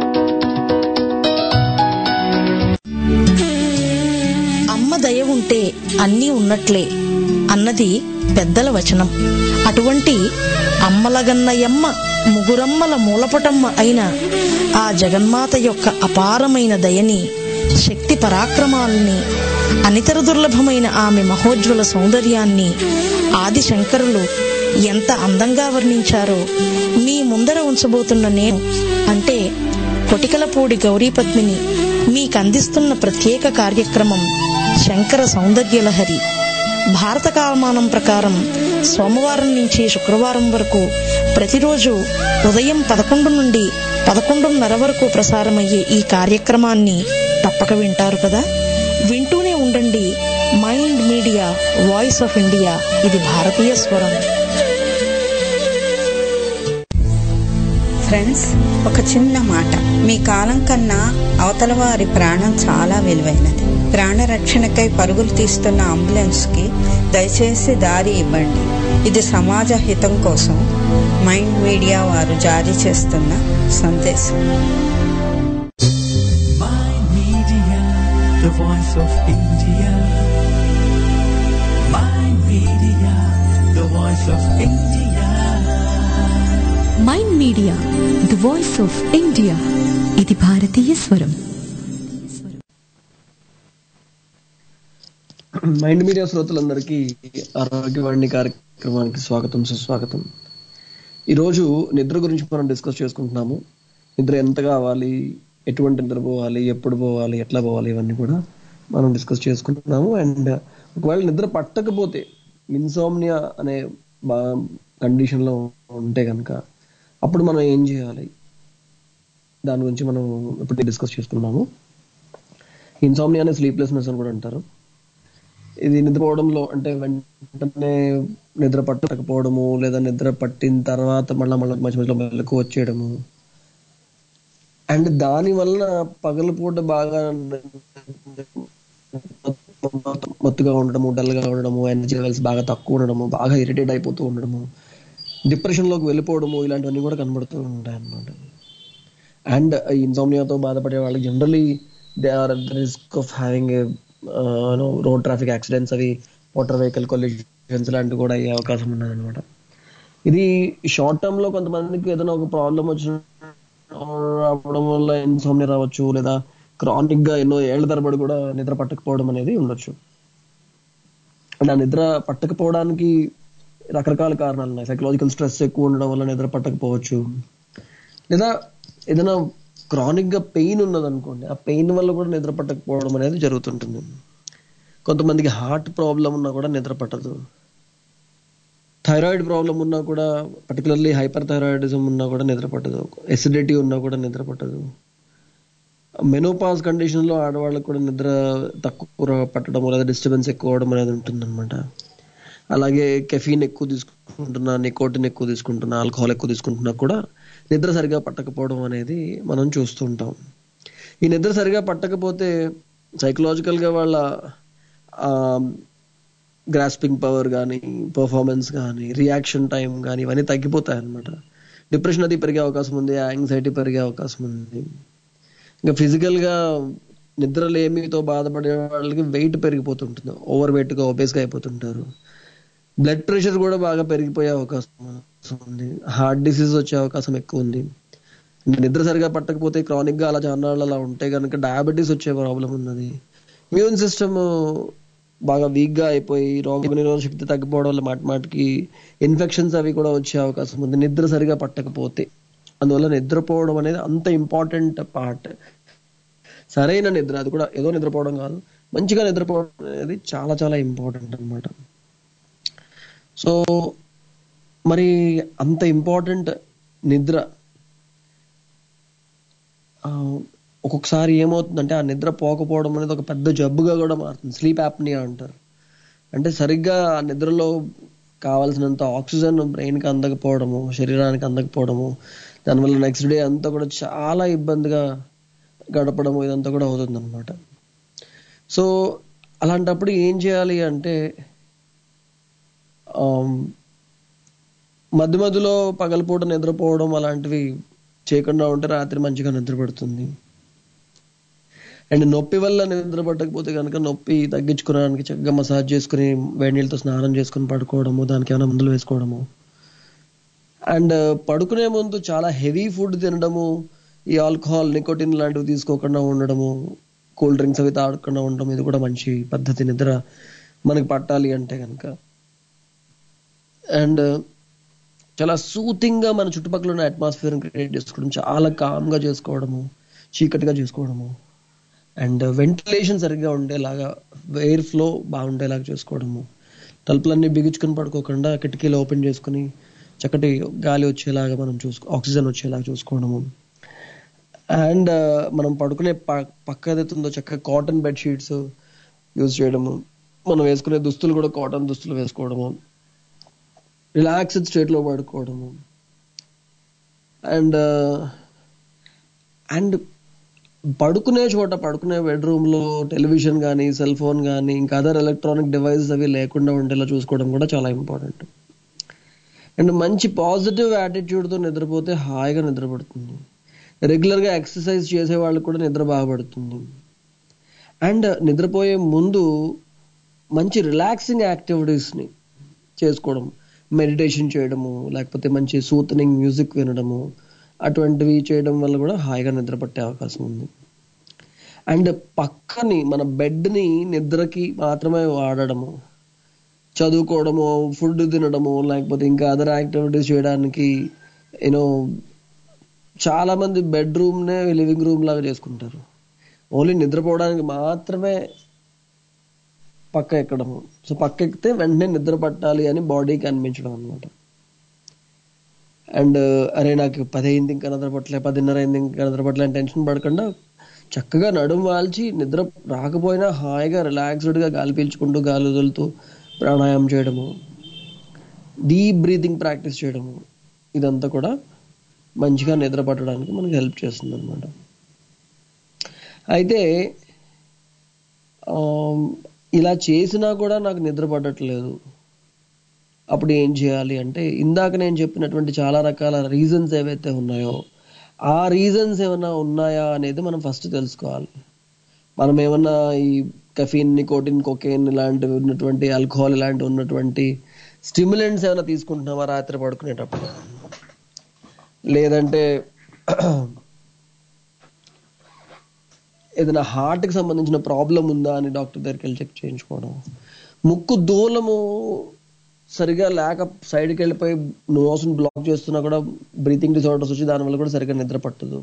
అమ్మ దయ ఉంటే అన్నీ ఉన్నట్లే అన్నది పెద్దల వచనం అటువంటి అమ్మలగన్నయమ్మ ముగురమ్మల మూలపటమ్మ అయిన ఆ జగన్మాత యొక్క అపారమైన దయని శక్తి పరాక్రమాలని అనితర దుర్లభమైన ఆమె మహోజ్వల సౌందర్యాన్ని ఆది శంకరులు ఎంత అందంగా వర్ణించారో మీ ముందర ఉంచబోతున్న నేను అంటే కొటికలపూడి గౌరీపద్మిని మీకందిస్తున్న ప్రత్యేక కార్యక్రమం శంకర సౌందర్యలహరి భారత కాలమానం ప్రకారం సోమవారం నుంచి శుక్రవారం వరకు ప్రతిరోజు ఉదయం పదకొండు నుండి పదకొండున్నర వరకు ప్రసారమయ్యే ఈ కార్యక్రమాన్ని తప్పక వింటారు కదా వింటూనే ఉండండి mind media voice of India ఇది భారతీయ స్వరం ఫ్రెండ్స్ ఒక చిన్న మాట మీ కాలం కన్నా అవతల వారి ప్రాణం చాలా విలువైనది ప్రాణ రక్షణకై పరుగులు తీస్తున్న అంబులెన్స్ కి దయచేసి దారి ఇవ్వండి ఇది సమాజ హితం కోసం మైండ్ మీడియా వారు జారీ చేస్తున్న సందేశం the voice of India. My media, the voice of India. Mind media the voice of India ఇది భారతీయ స్వరం మైండ్ మీడియా శ్రోతలందరికీ ఆరోగ్యవాణి కార్యక్రమానికి స్వాగతం సుస్వాగతం ఈరోజు నిద్ర గురించి మనం డిస్కస్ చేసుకుంటున్నాము నిద్ర ఎంత కావాలి ఎటువంటి నిద్ర పోవాలి ఎప్పుడు పోవాలి ఎట్లా పోవాలి ఇవన్నీ కూడా మనం డిస్కస్ చేసుకుంటున్నాము అండ్ ఒకవేళ నిద్ర పట్టకపోతే ఇన్సోమ్నియా అనే బా కండిషన్ లో ఉంటే కనుక అప్పుడు మనం ఏం చేయాలి దాని గురించి మనం ఇప్పుడు డిస్కస్ చేసుకున్నాము ఇన్సోమ్నియా అనే స్లీప్లెస్నెస్ అని కూడా అంటారు ఇది నిద్రపోవడంలో అంటే వెంటనే నిద్ర పట్టకపోవడము లేదా నిద్ర పట్టిన తర్వాత మళ్ళీ మళ్ళీ మధ్య మధ్యలో మెలకు వచ్చేయడము అండ్ దాని వలన పగలపూట బాగా మత్తుగా ఉండడము డల్ గా ఉండడము ఎనర్జీ లెవెల్స్ బాగా తక్కువ ఉండడము బాగా ఇరిటేట్ అయిపోతూ ఉండడము డిప్రెషన్ లోకి వెళ్ళిపోవడము ఇలాంటివన్నీ కూడా కనబడుతూ ఉంటాయి అన్నమాట అండ్ ఇన్సోమ్నియాతో బాధపడే వాళ్ళకి generally they are the risk of having road traffic accidents అవి మోటార్ వెహికల్ కొలిషన్స్ లాంటివి కూడా అయ్యే అవకాశం ఉన్నది అనమాట ఇది షార్ట్ టర్మ్ లో కొంతమందికి ఏదైనా ఒక ప్రాబ్లం వచ్చిన రావడం వల్ల ఇన్సోమ్నియా రావచ్చు లేదా క్రానిక్ గా ఎన్నో ఏళ్ల తరబడి కూడా నిద్ర పట్టకపోవడం అనేది ఉండొచ్చు అండ్ ఆ నిద్ర పట్టకపోవడానికి రకరకాల కారణాలు ఉన్నాయి సైకలాజికల్ స్ట్రెస్ ఎక్కువ ఉండడం వల్ల నిద్ర పట్టకపోవచ్చు లేదా ఏదైనా క్రానిక్ గా పెయిన్ ఉన్నది అనుకోండి ఆ పెయిన్ వల్ల కూడా నిద్ర పట్టకపోవడం అనేది జరుగుతుంటుంది కొంతమందికి హార్ట్ ప్రాబ్లం ఉన్నా కూడా నిద్ర పట్టదు థైరాయిడ్ ప్రాబ్లం ఉన్నా కూడా పర్టికులర్లీ హైపర్ థైరాయిడిజం ఉన్నా కూడా నిద్ర పట్టదు ఎసిడిటీ ఉన్నా కూడా నిద్ర పట్టదు మెనోపాస్ కండిషన్ లో ఆడవాళ్ళకు కూడా నిద్ర తక్కువ పట్టడం లేదా డిస్టర్బెన్స్ ఎక్కువ అవడం అనేది ఉంటుందన్నమాట అలాగే కెఫీన్ ఎక్కువ తీసుకుంటున్నా నికోటిన్ ఎక్కువ తీసుకుంటున్నా ఆల్కహాల్ ఎక్కువ తీసుకుంటున్నా కూడా నిద్ర సరిగా పట్టకపోవడం అనేది మనం చూస్తూ ఉంటాం ఈ నిద్ర సరిగా పట్టకపోతే సైకలాజికల్ గా వాళ్ళ గ్రాస్పింగ్ పవర్ కానీ పర్ఫార్మెన్స్ కానీ రియాక్షన్ టైం కానీ ఇవన్నీ తగ్గిపోతాయి అనమాట డిప్రెషన్ అది పెరిగే అవకాశం ఉంది యాంగ్జైటీ పెరిగే అవకాశం ఉంది ఇంకా ఫిజికల్ గా నిద్రలేమితో బాధపడే వాళ్ళకి వెయిట్ పెరిగిపోతుంటుంది ఓవర్ వెయిట్ గా ఒబేస్ గా అయిపోతుంటారు బ్లడ్ ప్రెషర్ కూడా బాగా పెరిగిపోయే అవకాశం ఉంది హార్ట్ డిసీజ్ వచ్చే అవకాశం ఎక్కువ ఉంది నిద్ర సరిగా పట్టకపోతే క్రానిక్ గా అలా చాన్నాళ్ళు అలా ఉంటే కనుక డయాబెటీస్ వచ్చే ప్రాబ్లం ఉన్నది ఇమ్యూన్ సిస్టమ్ బాగా వీక్ గా అయిపోయి రోగ నిరోధక శక్తి తగ్గిపోవడం వల్ల మాటి మాటికి ఇన్ఫెక్షన్స్ అవి కూడా వచ్చే అవకాశం ఉంది నిద్ర సరిగా పట్టకపోతే అందువల్ల నిద్రపోవడం అనేది అంత ఇంపార్టెంట్ పార్ట్ సరైన నిద్ర అది కూడా ఏదో నిద్రపోవడం కాదు మంచిగా నిద్రపోవడం అనేది చాలా చాలా ఇంపార్టెంట్ అన్నమాట సో మరి అంత ఇంపార్టెంట్ నిద్ర ఆ, ఒక్కొక్కసారి ఏమవుతుందంటే ఆ నిద్ర పోకపోవడం అనేది ఒక పెద్ద జబ్బుగా కూడా మారుతుంది స్లీప్ యాప్నియా అంటారు అంటే సరిగ్గా ఆ నిద్రలో కావాల్సినంత ఆక్సిజన్ బ్రెయిన్ కి అందకపోవడము శరీరానికి అందకపోవడము దానివల్ల నెక్స్ట్ డే అంతా కూడా చాలా ఇబ్బందిగా గడపడము ఇదంతా కూడా అవుతుంది అనమాట సో అలాంటప్పుడు ఏం చేయాలి అంటే ఆమ్, మధ్య మధ్యలో పగలపూట నిద్రపోవడం అలాంటివి చేయకుండా ఉంటే రాత్రి మంచిగా నిద్ర పడుతుంది అండ్ నొప్పి వల్ల నిద్ర పట్టకపోతే కనుక నొప్పి తగ్గించుకోవడానికి చక్కగా మసాజ్ చేసుకుని వేడి నీళ్ళతో స్నానం చేసుకుని పడుకోవడము దానికి ఏమైనా మందులు వేసుకోవడము అండ్ పడుకునే ముందు చాలా హెవీ ఫుడ్ తినడము ఈ ఆల్కహాల్ నికోటిన్ లాంటివి తీసుకోకుండా ఉండడము కూల్ డ్రింక్స్ అవి తాగకుండా ఉండడం ఇది కూడా మంచి పద్ధతి నిద్ర మనకి పట్టాలి అంటే కనుక అండ్ చాలా సూతింగ్ గా మన చుట్టుపక్కల ఉన్న అట్మాస్ఫియర్ క్రియేట్ చేసుకోవడం చాలా కామ్ గా చేసుకోవడము చీకటిగా చేసుకోవడము అండ్ వెంటిలేషన్ సరిగ్గా ఉండేలాగా ఎయిర్ ఫ్లో బాగుండేలాగా చేసుకోవడము తలుపులన్నీ బిగించుకొని పడుకోకుండా కిటికీలు ఓపెన్ చేసుకుని చక్కటి గాలి వచ్చేలాగా మనం చూసుకో ఆక్సిజన్ వచ్చేలాగా చూసుకోవడము అండ్ మనం పడుకునే ప- పక్క ఏదైతే ఉందో చక్కగా కాటన్ బెడ్ షీట్స్ యూజ్ చేయడము మనం వేసుకునే దుస్తులు కూడా కాటన్ దుస్తులు వేసుకోవడము రిలాక్స్డ్ స్టేట్ లో పడుకోవడము అండ్ అండ్ పడుకునే చోట పడుకునే బెడ్రూమ్ లో టెలివిజన్ కానీ సెల్ ఫోన్ కానీ ఇంకా అదర్ ఎలక్ట్రానిక్ డివైసెస్ అవి లేకుండా ఉండేలా చూసుకోవడం కూడా చాలా ఇంపార్టెంట్ అండ్ మంచి పాజిటివ్ యాటిట్యూడ్ తో నిద్రపోతే హాయిగా నిద్రపడుతుంది రెగ్యులర్ గా ఎక్సర్సైజ్ చేసే వాళ్ళకి కూడా నిద్ర బాగా పడుతుంది అండ్ నిద్రపోయే ముందు మంచి రిలాక్సింగ్ యాక్టివిటీస్ని చేసుకోవడం మెడిటేషన్ చేయడము లేకపోతే మంచి సూతనింగ్ మ్యూజిక్ వినడము అటువంటివి చేయడం వల్ల కూడా హాయిగా నిద్ర పట్టే అవకాశం ఉంది అండ్ పక్కని మన బెడ్ని నిద్రకి మాత్రమే వాడడము చదువుకోవడము ఫుడ్ తినడము లేకపోతే ఇంకా అదర్ యాక్టివిటీస్ చేయడానికి యూనో చాలా మంది బెడ్రూమ్నే లివింగ్ రూమ్ లాగా చేసుకుంటారు ఓన్లీ నిద్రపోవడానికి మాత్రమే పక్క ఎక్కడము సో పక్క ఎక్కితే వెంటనే నిద్ర పట్టాలి అని బాడీకి అనిపించడం అనమాట అండ్ అరే నాకు పది అయింది ఇంకా నిద్ర పట్టలే పదిన్నర అయింది ఇంకా నిద్ర పట్టలే అని టెన్షన్ పడకుండా చక్కగా నడుము వాల్చి నిద్ర రాకపోయినా హాయిగా రిలాక్స్డ్గా గాలి పీల్చుకుంటూ గాలి వదులుతూ ప్రాణాయామం చేయడము డీప్ బ్రీతింగ్ ప్రాక్టీస్ చేయడము ఇదంతా కూడా మంచిగా నిద్ర పట్టడానికి మనకి హెల్ప్ చేస్తుంది అనమాట అయితే ఆమ్, ఇలా చేసినా కూడా నాకు నిద్ర పడట్లేదు అప్పుడు ఏం చేయాలి అంటే ఇందాక నేను చెప్పినటువంటి చాలా రకాల రీజన్స్ ఏవైతే ఉన్నాయో ఆ రీజన్స్ ఏమైనా ఉన్నాయా అనేది మనం ఫస్ట్ తెలుసుకోవాలి మనం ఏమన్నా ఈ కఫీన్ నికోటిన్ కొకేన్ ఇలాంటివి ఉన్నటువంటి ఆల్కహాల్ ఇలాంటివి ఉన్నటువంటి స్టిమ్యులెంట్స్ ఏమైనా తీసుకుంటున్నామా రాత్రి పడుకునేటప్పుడు లేదంటే ఏదైనా హార్ట్ కి సంబంధించిన ప్రాబ్లం ఉందా అని డాక్టర్ దగ్గరికి వెళ్ళి చెక్ చేయించుకోవడం ముక్కు దూలము సరిగా లేక సైడ్కి వెళ్ళిపోయి నోస్ని బ్లాక్ చేస్తున్నా కూడా బ్రీతింగ్ డిసార్డర్స్ వచ్చి దానివల్ల కూడా సరిగ్గా నిద్ర పట్టదు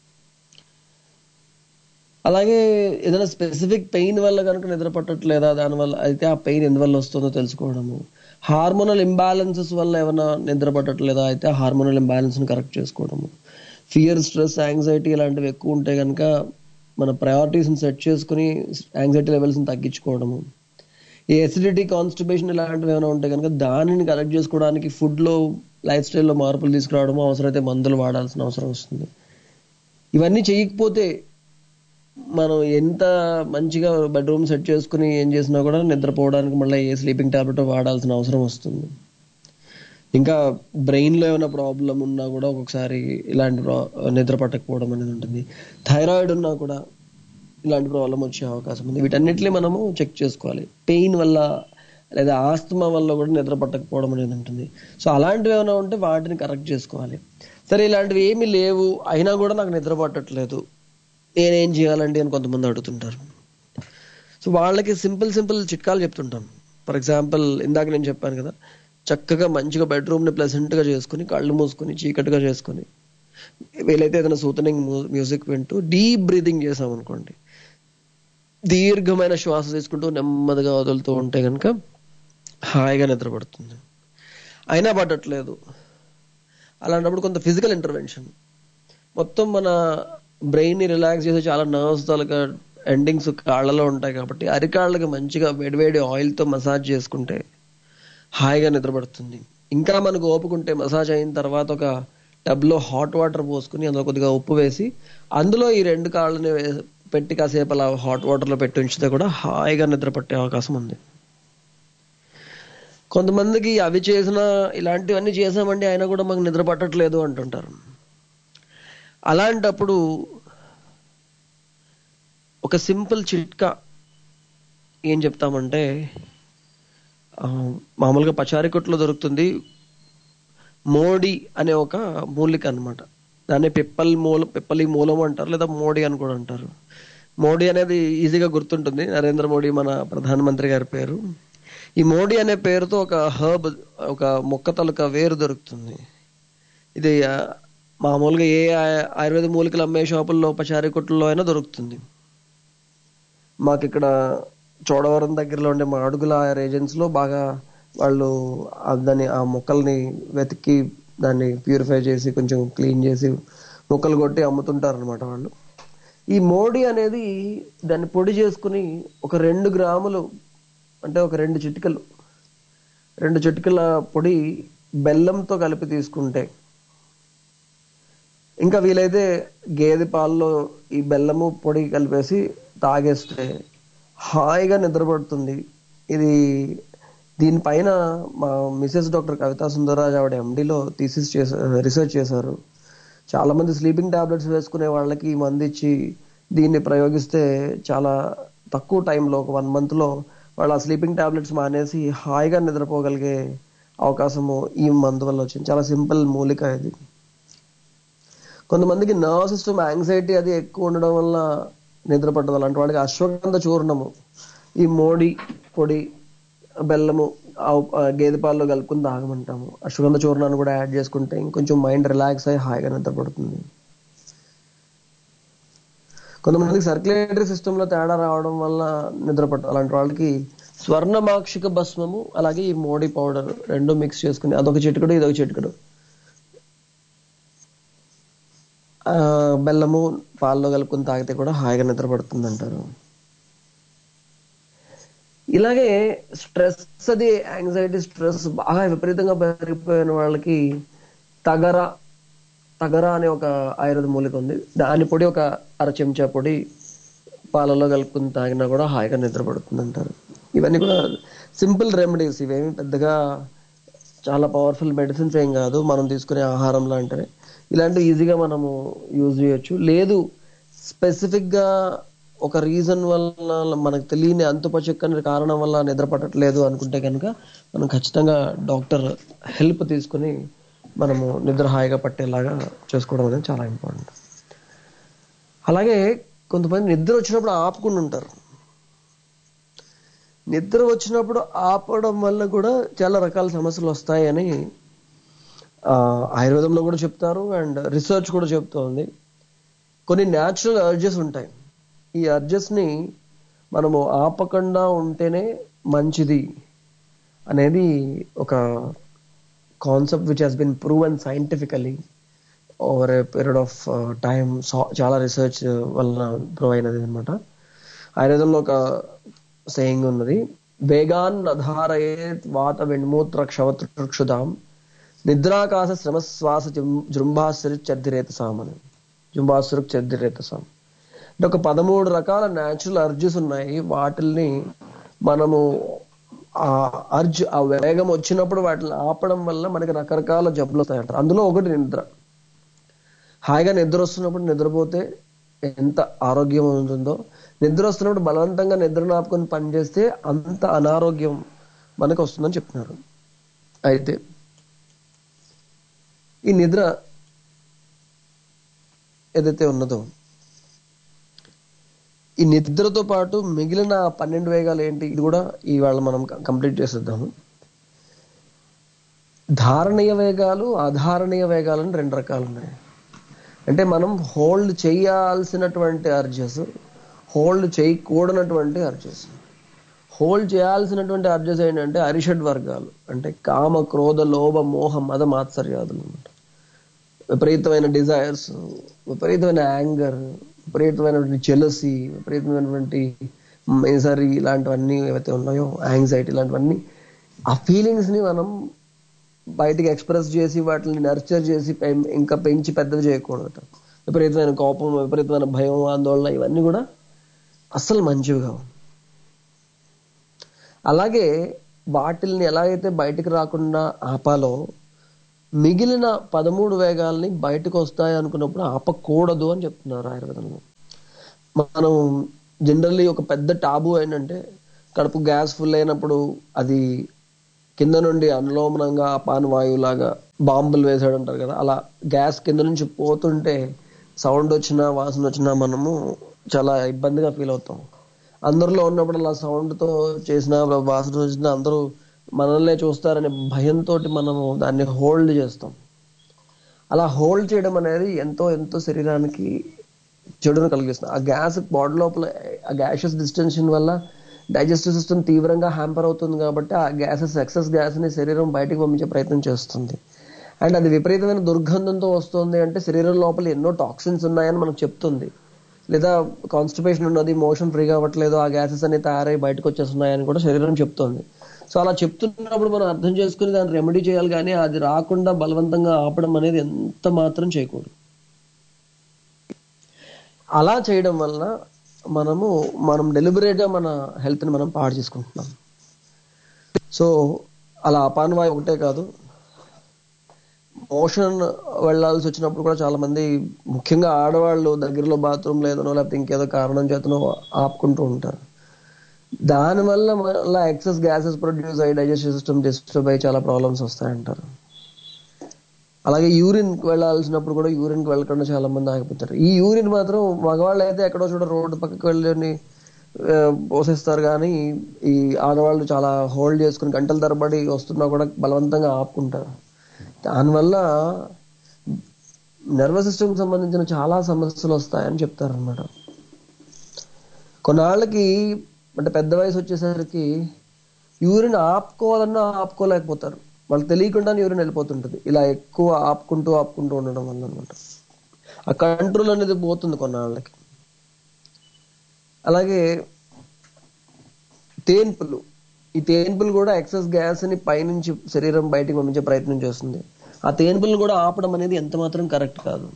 అలాగే ఏదైనా స్పెసిఫిక్ పెయిన్ వల్ల కనుక నిద్ర పట్టట్లేదా దానివల్ల అయితే ఆ పెయిన్ ఎందువల్ల వస్తుందో తెలుసుకోవడము హార్మోనల్ ఇంబ్యాలెన్సెస్ వల్ల ఏమైనా నిద్ర పట్టట్లేదా అయితే ఆ హార్మోనల్ ఇంబ్యాలెన్స్ని కరెక్ట్ చేసుకోవడము ఫియర్ స్ట్రెస్ యాంగ్జైటీ ఇలాంటివి ఎక్కువ ఉంటే కనుక మన ప్రయారిటీస్ని సెట్ చేసుకుని యాంగ్జైటీ లెవెల్స్ని తగ్గించుకోవడము ఈ ఎసిడిటీ కాన్స్టిపేషన్ ఇలాంటివి ఏమైనా ఉంటే కనుక దానిని కరెక్ట్ చేసుకోవడానికి ఫుడ్లో లైఫ్ స్టైల్లో మార్పులు తీసుకురావడము అవసరమైతే మందులు వాడాల్సిన అవసరం వస్తుంది ఇవన్నీ చేయకపోతే మనం ఎంత మంచిగా బెడ్రూమ్ సెట్ చేసుకుని ఏం చేసినా కూడా నిద్రపోవడానికి మళ్ళీ ఏ స్లీపింగ్ టాబ్లెట్ వాడాల్సిన అవసరం వస్తుంది ఇంకా బ్రెయిన్ లో ఏమైనా ప్రాబ్లం ఉన్నా కూడా ఒక్కొక్కసారి ఇలాంటి ప్రా- నిద్ర పట్టకపోవడం అనేది ఉంటుంది థైరాయిడ్ ఉన్నా కూడా ఇలాంటి ప్రాబ్లం వచ్చే అవకాశం ఉంది వీటన్నిటిని మనము చెక్ చేసుకోవాలి పెయిన్ వల్ల లేదా ఆస్తమా వల్ల కూడా నిద్ర పట్టకపోవడం అనేది ఉంటుంది సో అలాంటివి ఏమైనా ఉంటే వాటిని కరెక్ట్ చేసుకోవాలి సరే ఇలాంటివి ఏమీ లేవు అయినా కూడా నాకు నిద్ర పట్టట్లేదు నేనేం చేయాలండి అని కొంతమంది అడుగుతుంటారు సో వాళ్ళకి సింపుల్ సింపుల్ చిట్కాలు చెప్తుంటాం ఫర్ ఎగ్జాంపుల్ ఇందాక నేను చెప్పాను కదా చక్కగా మంచిగా బెడ్రూమ్ని ప్లెజెంట్గా చేసుకుని కళ్ళు మూసుకొని చీకటిగా చేసుకొని వీలైతే ఏదైనా సూతనింగ్ మ్యూజిక్ వింటూ డీప్ బ్రీతింగ్ చేసాం అనుకోండి దీర్ఘమైన శ్వాస తీసుకుంటూ నెమ్మదిగా వదులుతూ ఉంటే కనుక హాయిగా నిద్రపడుతుంది అయినా పడట్లేదు అలాంటప్పుడు కొంత ఫిజికల్ ఇంటర్వెన్షన్ మొత్తం మన బ్రెయిన్ ని రిలాక్స్ చేసే చాలా నర్వ్స్ తాలూకా ఎండింగ్స్ కాళ్ళలో ఉంటాయి కాబట్టి అరికాళ్ళకి మంచిగా వేడివేడి ఆయిల్ తో మసాజ్ చేసుకుంటే హాయిగా నిద్రపడుతుంది ఇంకా మనకు ఓపుకుంటే మసాజ్ అయిన తర్వాత ఒక టబ్ లో హాట్ వాటర్ పోసుకుని అందులో కొద్దిగా ఉప్పు వేసి అందులో ఈ రెండు కాళ్ళని వే- పెట్టి కాసేపు అలా హాట్ వాటర్ లో పెట్టి ఉంచితే కూడా హాయిగా నిద్ర పట్టే అవకాశం ఉంది కొంతమందికి అవి చేసినా ఇలాంటివన్నీ చేసామండి అయినా కూడా మాకు నిద్ర పట్టట్లేదు అంటుంటారు అలాంటప్పుడు ఒక సింపుల్ చిట్కా ఏం చెప్తామంటే ఆ, మామూలుగా పచారీ కొట్లో దొరుకుతుంది మోడి అనే ఒక మూలిక అన్నమాట దాన్ని పిప్పల్ మూలం పిప్పలి మూలం అంటారు లేదా మోడీ అని కూడా అంటారు మోడీ అనేది ఈజీగా గుర్తుంటుంది నరేంద్ర మోడీ మన ప్రధానమంత్రి గారి పేరు ఈ మోడీ అనే పేరుతో ఒక హర్బ్ ఒక మొక్క తలక వేరు దొరుకుతుంది ఇది ఆ, మామూలుగా ఏ ఆ- ఆయుర్వేద మూలికలు అమ్మే షాపుల్లో పచారీ కొట్టుల్లో అయినా దొరుకుతుంది మాకు ఇక్కడ చోడవరం దగ్గరలో ఉండే మాడుగుల ఏజెన్సీలో లో బాగా వాళ్ళు ఆ దాన్ని ఆ మొక్కల్ని వెతికి దాన్ని ప్యూరిఫై చేసి కొంచెం క్లీన్ చేసి మొక్కలు కొట్టి అమ్ముతుంటారు అనమాట వాళ్ళు ఈ మోడి అనేది దాన్ని పొడి చేసుకుని ఒక రెండు గ్రాములు అంటే ఒక రెండు చిటికలు రెండు చిటికల పొడి బెల్లంతో కలిపి తీసుకుంటే ఇంకా వీలైతే గేదె పాలలో ఈ బెల్లము పొడి కలిపేసి తాగేస్తే హాయిగా నిద్రపడుతుంది ఇది దీనిపైన మా మిసెస్ డాక్టర్ కవితా సుందరరాజ్ ఆవిడ ఎండిలో థీసిస్ చేశారు రీసెర్చ్ చేశారు చాలా మంది స్లీపింగ్ టాబ్లెట్స్ వేసుకునే వాళ్ళకి ఈ మందు ఇచ్చి దీన్ని ప్రయోగిస్తే చాలా తక్కువ టైంలో ఒక వన్ మంత్లో వాళ్ళు ఆ స్లీపింగ్ టాబ్లెట్స్ మానేసి హాయిగా నిద్రపోగలిగే అవకాశము ఈ మందు వల్ల వచ్చింది చాలా సింపుల్ మూలిక ఇది కొంతమందికి నర్వ్ సిస్టమ్ యాంగ్జైటీ అది ఎక్కువ ఉండడం వల్ల నిద్ర పట్టదు అలాంటి వాడికి అశ్వగంధ చూర్ణము ఈ మోడి పొడి బెల్లము ఆవు- ఆ, గేదె పాలలో కలుపుకుని తాగమంటాము అశ్వగంధ చూర్ణాన్ని కూడా యాడ్ చేసుకుంటే ఇంకొంచెం మైండ్ రిలాక్స్ అయ్యి హాయిగా నిద్ర పడుతుంది కొంతమందికి సర్క్యులేటరీ సిస్టమ్ లో తేడా రావడం వల్ల నిద్ర పట్టదు అలాంటి వాళ్ళకి స్వర్ణమాక్షిక భస్మము అలాగే ఈ మోడీ పౌడర్ రెండు మిక్స్ చేసుకుని అదొక చిటికడు ఇదొక చిటికడు ఆ, బెల్లము పాలలో కలుపుకొని తాగితే కూడా హాయిగా నిద్ర పడుతుంది అంటారు ఇలాగే స్ట్రెస్ అది యాంగ్జైటీ స్ట్రెస్ బాగా విపరీతంగా పెరిగిపోయిన వాళ్ళకి తగర తగర అనే ఒక ఆయుర్వేద మూలిక ఉంది దాని పొడి ఒక అర చెంచా పొడి పాలలో కలుపుకుని తాగినా కూడా హాయిగా నిద్ర పడుతుంది అంటారు ఇవన్నీ కూడా సింపుల్ రెమెడీస్ ఇవేమి పెద్దగా చాలా పవర్ఫుల్ మెడిసిన్స్ ఏం కాదు మనం తీసుకునే ఆహారం లాంటివి ఇలాంటివి ఈజీగా మనము యూజ్ చేయొచ్చు లేదు స్పెసిఫిక్ గా ఒక రీజన్ వల్ల మనకు తెలియని అంతుపచెక్కని కారణం వల్ల నిద్ర పట్టట్లేదు అనుకుంటే కనుక మనం ఖచ్చితంగా డాక్టర్ హెల్ప్ తీసుకుని మనము నిద్ర హాయిగా పట్టేలాగా చేసుకోవడం అనేది చాలా ఇంపార్టెంట్ అలాగే కొంతమంది నిద్ర వచ్చినప్పుడు ఆపుకుని ఉంటారు నిద్ర వచ్చినప్పుడు ఆపడం వల్ల కూడా చాలా రకాల సమస్యలు వస్తాయని ఆ, ఆయుర్వేదంలో కూడా చెప్తారు అండ్ రీసెర్చ్ కూడా చెప్తోంది కొన్ని న్యాచురల్ అర్జెస్ ఉంటాయి ఈ అర్జెస్ ని మనము ఆపకుండా ఉంటేనే మంచిది అనేది ఒక concept which has been proven scientifically over a period of time చాలా రీసెర్చ్ వలన ప్రూవ్ అయినది అనమాట ఆయుర్వేదంలో ఒక సేయింగ్ ఉన్నది వేగాన్ అధారయేత్ వాత వెణ్మూత్ర క్షవతృక్షుదాం నిద్రాకాశ శ్రమశ్వాస జృంభాసురి చద్దిరేత సామని జృంభాసురు చద్దిరేత సాం అంటే ఒక పదమూడు రకాల న్యాచురల్ అర్జెస్ ఉన్నాయి వాటిల్ని మనము ఆ అర్జ్ ఆ వేగం వచ్చినప్పుడు వాటిని ఆపడం వల్ల మనకి రకరకాల జబ్బులు వస్తాయంటారు అందులో ఒకటి నిద్ర హాయిగా నిద్ర వస్తున్నప్పుడు నిద్రపోతే ఎంత ఆరోగ్యం ఉంటుందో నిద్ర వస్తున్నప్పుడు బలవంతంగా నిద్రను ఆపుకొని పనిచేస్తే అంత అనారోగ్యం మనకు వస్తుందని చెప్తున్నారు అయితే ఈ నిద్ర ఏదైతే ఉన్నదో ఈ నిద్రతో పాటు మిగిలిన పన్నెండు వేగాలు ఏంటి ఇది కూడా ఇవాళ మనం కంప్లీట్ చేసేద్దాము ధారణీయ వేగాలు అధారణీయ వేగాలు అని రెండు రకాలు ఉన్నాయి అంటే మనం హోల్డ్ చేయాల్సినటువంటి అర్జెస్ హోల్డ్ చేయకూడనటువంటి అర్జెస్ హోల్డ్ చేయాల్సినటువంటి అర్జెస్ ఏంటంటే అరిషడ్ వర్గాలు అంటే కామ క్రోధ లోభ మోహ మద మాత్సర్యాదులు అన్నమాట విపరీతమైన డిజైర్స్ విపరీతమైన యాంగర్ విపరీతమైనటువంటి చెలసి విపరీతమైనటువంటి మేసరీ ఇలాంటివన్నీ ఏవైతే ఉన్నాయో యాంగ్జైటీ ఇలాంటివన్నీ ఆ ఫీలింగ్స్ ని మనం బయటికి ఎక్స్ప్రెస్ చేసి వాటిని నర్చర్ చేసి పెం- ఇంకా పెంచి పెద్దది చేయకూడదు విపరీతమైన కోపం విపరీతమైన భయం ఆందోళన ఇవన్నీ కూడా అస్సలు మంచివి కావు అలాగే వాటిల్ని ఎలా అయితే బయటికి రాకుండా ఆపాలో మిగిలిన పదమూడు వేగాల్ని బయటకు వస్తాయి అనుకున్నప్పుడు ఆపకూడదు అని చెప్తున్నారు ఆయుర్వేదంలో మనం జనరల్లీ ఒక పెద్ద టాబు ఏంటంటే కడుపు గ్యాస్ ఫుల్ అయినప్పుడు అది కింద నుండి అనులోమనంగా అపాన వాయువులాగా బాంబులు వేసాడు అంటారు కదా అలా గ్యాస్ కింద నుంచి పోతుంటే సౌండ్ వచ్చినా వాసన వచ్చినా మనము చాలా ఇబ్బందిగా ఫీల్ అవుతాం అందరిలో ఉన్నప్పుడు అలా సౌండ్ తో చేసిన వాసన వచ్చినా అందరూ మనల్నే చూస్తారనే భయంతో మనము దాన్ని హోల్డ్ చేస్తాం అలా హోల్డ్ చేయడం అనేది ఎంతో ఎంతో శరీరానికి చెడును కలిగిస్తుంది ఆ గ్యాస్ బాడీ లోపల ఆ గ్యాసెస్ డిస్టెన్షన్ వల్ల డైజెస్టివ్ సిస్టమ్ తీవ్రంగా హ్యాంపర్ అవుతుంది కాబట్టి ఆ గ్యాసెస్ ఎక్సెస్ గ్యాస్ ని శరీరం బయటకు పంపించే ప్రయత్నం చేస్తుంది అండ్ అది విపరీతమైన దుర్గంధంతో వస్తుంది అంటే శరీరం లోపల ఎన్నో టాక్సిన్స్ ఉన్నాయని మనకు చెప్తుంది లేదా కాన్స్టిపేషన్ ఉన్నది మోషన్ ఫ్రీగా అవ్వట్లేదు ఆ గ్యాసెస్ అన్ని తయారై బయటకు వచ్చేస్తున్నాయని కూడా శరీరం చెప్తోంది సో అలా చెప్తున్నప్పుడు మనం అర్థం చేసుకుని దాన్ని రెమెడీ చేయాలి కానీ అది రాకుండా బలవంతంగా ఆపడం అనేది ఎంత మాత్రం చేయకూడదు అలా చేయడం వలన మనము మనం డెలిబరేట్ గా మన హెల్త్ ని మనం పాడు చేసుకుంటున్నాం సో అలా అపానవాయు ఒకటే కాదు మోషన్ వెళ్ళాల్సి వచ్చినప్పుడు కూడా చాలా మంది ముఖ్యంగా ఆడవాళ్ళు దగ్గరలో బాత్రూమ్ లేదనో లేకపోతే ఇంకేదో కారణం చేతనో ఆపుకుంటూ ఉంటారు దానివల్ల మళ్ళీ ఎక్సెస్ గ్యాసెస్ ప్రొడ్యూస్ అయ్యి డైజెస్టివ్ సిస్టమ్ డిస్టర్బ్ అయ్యి చాలా ప్రాబ్లమ్స్ వస్తాయంటారు అలాగే యూరిన్ వెళ్ళాల్సినప్పుడు కూడా యూరిన్ కి వెళ్ళకుండా చాలా మంది ఆగిపోతారు ఈ యూరిన్ మాత్రం మగవాళ్ళు అయితే ఎక్కడో చూడ రోడ్డు పక్కకి వెళ్ళి ఆ, పోసేస్తారు కానీ ఈ ఆడవాళ్ళు చాలా హోల్డ్ చేసుకుని గంటల తరబడి వస్తున్నా కూడా బలవంతంగా ఆపుకుంటారు దానివల్ల నర్వస్ సిస్టమ్ సంబంధించిన చాలా సమస్యలు వస్తాయని చెప్తారు అనమాట కొన్నాళ్ళకి అంటే పెద్ద వయసు వచ్చేసరికి యూరిన్ ఆపుకోవాలన్నా ఆపుకోలేకపోతారు వాళ్ళు తెలియకుండానే యూరిన్ వెళ్ళిపోతుంటది ఇలా ఎక్కువ ఆపుకుంటూ ఆపుకుంటూ ఉండడం వల్ల అనమాట ఆ కంట్రోల్ అనేది పోతుంది కొన్నాళ్ళకి అలాగే తేన్పులు ఈ తేన్పులు కూడా ఎక్సెస్ గ్యాస్ ని పైనుంచి శరీరం బయటికి పంపించే ప్రయత్నం చేస్తుంది ఆ తేన్పులను కూడా ఆపడం అనేది ఎంత మాత్రం కరెక్ట్ కాదు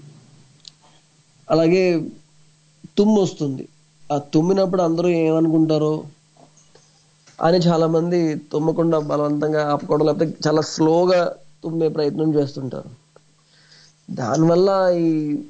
అలాగే తుమ్ము వస్తుంది ఆ తుమ్మినప్పుడు అందరూ ఏమనుకుంటారో అని చాలా మంది తుమ్మకుండా బలవంతంగా ఆపుకోవడం లేకపోతే చాలా స్లోగా తుమ్మే ప్రయత్నం చేస్తుంటారు దానివల్ల ఈ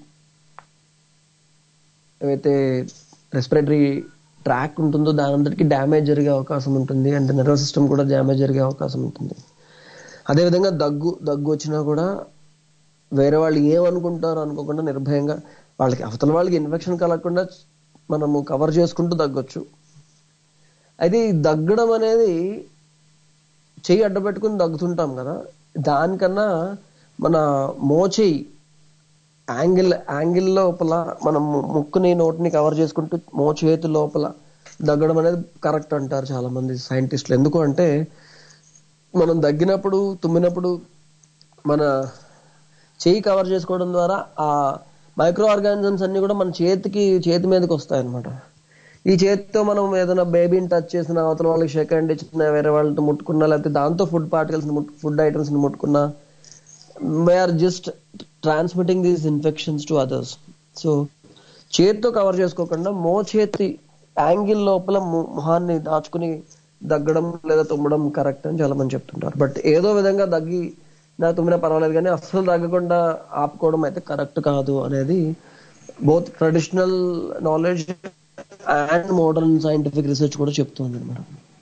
ఏవైతే రెస్పిరేటరీ ట్రాక్ ఉంటుందో దాని అందరికి డ్యామేజ్ జరిగే అవకాశం ఉంటుంది అండ్ నర్వస్ సిస్టమ్ కూడా డ్యామేజ్ జరిగే అవకాశం ఉంటుంది అదేవిధంగా దగ్గు దగ్గు వచ్చినా కూడా వేరే వాళ్ళు ఏమనుకుంటారో అనుకోకుండా నిర్భయంగా వాళ్ళకి అవతల వాళ్ళకి ఇన్ఫెక్షన్ కలగకుండా మనము కవర్ చేసుకుంటూ దగ్గొచ్చు అయితే ఈ దగ్గడం అనేది చెయ్యి అడ్డపెట్టుకుని దగ్గుతుంటాం కదా దానికన్నా మన మోచేయి యాంగిల్ యాంగిల్ లోపల మనం ముక్కుని నోటిని కవర్ చేసుకుంటూ మోచేతి లోపల దగ్గడం అనేది కరెక్ట్ అంటారు చాలా మంది సైంటిస్టులు ఎందుకు అంటే మనం దగ్గినప్పుడు తుమ్మినప్పుడు మన చేయి కవర్ చేసుకోవడం ద్వారా ఆ మైక్రో ఆర్గానిజమ్స్ అన్ని కూడా మన చేతికి చేతి మీదకి వస్తాయి అనమాట ఈ చేతితో మనం ఏదైనా బేబీని టచ్ చేసిన అవతల వాళ్ళకి షేక్ హ్యాండ్ ఇచ్చిన వేరే వాళ్ళతో ముట్టుకున్నా లేకపోతే దాంతో ఫుడ్ పార్టికల్స్ ఫుడ్ ఐటమ్స్ ని ముట్టుకున్నా we're just transmitting these infections to others so చేతితో కవర్ చేసుకోకుండా మో చేతి యాంగిల్ లోపల ము- మొహాన్ని దాచుకుని దగ్గడం లేదా తుమ్మడం కరెక్ట్ అని చాలా మంది చెప్తుంటారు బట్ ఏదో విధంగా దగ్గి నా తుమ్మినా పర్వాలేదు కానీ అస్సలు దగ్గకుండా ఆపుకోవడం అయితే కరెక్ట్ కాదు అనేది both traditional knowledge and modern scientific research కూడా చెప్తుంది అనమాట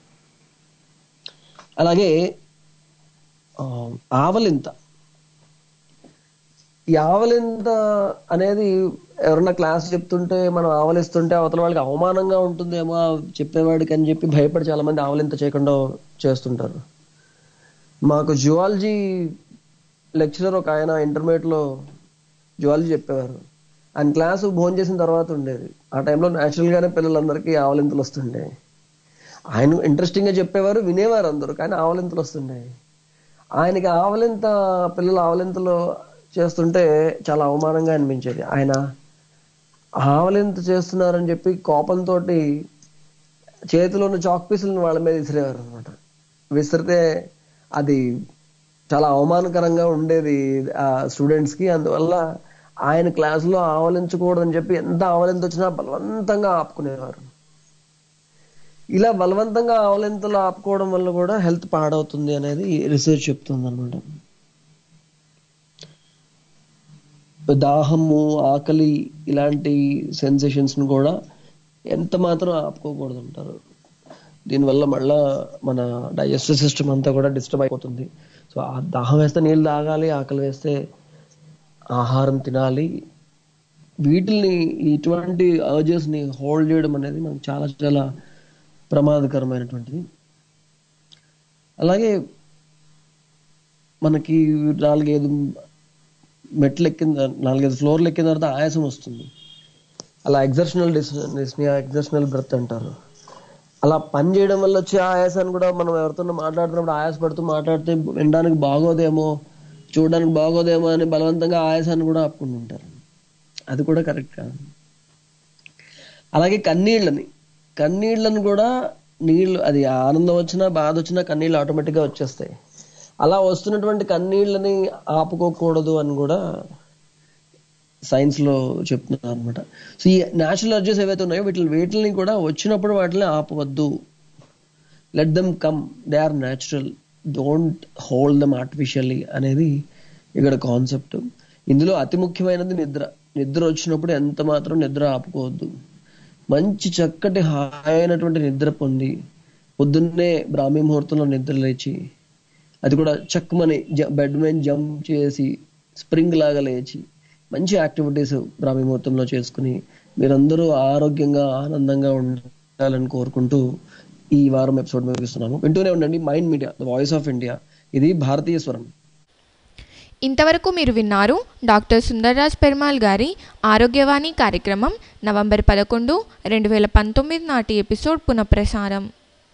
అలాగే ఆ, ఆవలింత ఈ ఆవలింత అనేది ఎవరన్నా క్లాస్ చెప్తుంటే మనం ఆవలిస్తుంటే అవతల వాళ్ళకి అవమానంగా ఉంటుందేమో ఆ చెప్పేవాడికి అని చెప్పి భయపడి చాలా మంది ఆవలింత చేయకుండా చేస్తుంటారు మాకు జువాలజీ లెక్చరర్ ఒక ఆయన ఇంటర్మీడియట్ లో జువాలజీ చెప్పేవారు ఆయన క్లాసు భోజనం చేసిన తర్వాత ఉండేది ఆ టైంలో న్యాచురల్ గానే పిల్లలందరికీ ఆవలింతలు వస్తుండే ఆయన ఇంట్రెస్టింగ్ గా చెప్పేవారు వినేవారు అందరూ కానీ ఆవలింతలు వస్తుండే ఆయనకి ఆవలింత పిల్లలు ఆవలింతలో చేస్తుంటే చాలా అవమానంగా అనిపించేది ఆయన ఆవలింత చేస్తున్నారని చెప్పి కోపంతో చేతిలో ఉన్న చాక్ పీసులను వాళ్ళ మీద విసిరేవారు అనమాట విసిరితే అది చాలా అవమానకరంగా ఉండేది ఆ స్టూడెంట్స్ కి అందువల్ల ఆయన క్లాస్ లో ఆవలించకూడదని చెప్పి ఎంత ఆవలింత వచ్చినా బలవంతంగా ఆపుకునేవారు ఇలా బలవంతంగా ఆవలింతలు ఆపుకోవడం వల్ల కూడా హెల్త్ పాడవుతుంది అనేది రీసెర్చ్ చెప్తుంది అనమాట దాహము ఆకలి ఇలాంటి సెన్సేషన్స్ ను కూడా ఎంత మాత్రం ఆపుకోకూడదు అంటారు దీనివల్ల మళ్ళా మన డైజెస్టివ్ సిస్టమ్ అంతా కూడా డిస్టర్బ్ అయిపోతుంది సో ఆ దాహం వేస్తే నీళ్ళు తాగాలి ఆకలి వేస్తే ఆహారం తినాలి వీటిని ఇటువంటి అర్జెస్ ని హోల్డ్ చేయడం అనేది మనకు చాలా చాలా ప్రమాదకరమైనటువంటిది అలాగే మనకి నాలుగైదు మెట్లు ఎక్కిన నాలుగైదు ఫ్లోర్లు ఎక్కిన తర్వాత ఆయాసం వస్తుంది అలా ఎగ్జర్షనల్ డిస్నియా ఎగ్జర్షనల్ బ్రెత్ అంటారు అలా పని చేయడం వల్ల వచ్చే ఆయాసాన్ని కూడా మనం ఎవరితో మాట్లాడుతున్నప్పుడు ఆయాస పడుతూ మాట్లాడితే వినడానికి బాగోదేమో చూడడానికి బాగోదేమో అని బలవంతంగా ఆయాసాన్ని కూడా ఆపుకుంటుంటారు అది కూడా కరెక్ట్ కాదు అలాగే కన్నీళ్ళని కన్నీళ్ళని కూడా నీళ్లు అది ఆనందం వచ్చినా బాధ వచ్చినా కన్నీళ్ళు ఆటోమేటిక్ గా వచ్చేస్తాయి అలా వస్తున్నటువంటి కన్నీళ్ళని ఆపుకోకూడదు అని కూడా సైన్స్ లో చెప్తున్నారు అనమాట సో ఈ న్యాచురల్ అర్జెస్ ఏవైతే ఉన్నాయో వీటిని వీటిని కూడా వచ్చినప్పుడు వాటిని ఆపవద్దు let them come they are natural don't hold them artificially అనేది ఇక్కడ కాన్సెప్ట్ ఇందులో అతి ముఖ్యమైనది నిద్ర నిద్ర వచ్చినప్పుడు ఎంత మాత్రం నిద్ర ఆపుకోవద్దు మంచి చక్కటి హాయైనటువంటి నిద్ర పొంది పొద్దున్నే బ్రాహ్మీ ముహూర్తంలో నిద్ర లేచి అది కూడా చక్కమని బెడ్ మీద జంప్ చేసి స్ప్రింగ్ లాగా లేచి మంచి యాక్టివిటీస్ బ్రాహ్మీ ముహూర్తంలో చేసుకుని మీరందరూ ఆరోగ్యంగా ఆనందంగా ఉండాలని కోరుకుంటూ ఈ వారం ఎపిసోడ్ ముగిస్తున్నాను వింటూనే ఉండండి mind media the voice of India ఇది భారతీయ స్వరం ఇంతవరకు మీరు విన్నారు డాక్టర్ సుందర్రాజ్ పెరుమాల్ గారి ఆరోగ్యవాణి కార్యక్రమం నవంబర్ పదకొండు రెండు వేల పంతొమ్మిది నాటి ఎపిసోడ్ పునఃప్రసారం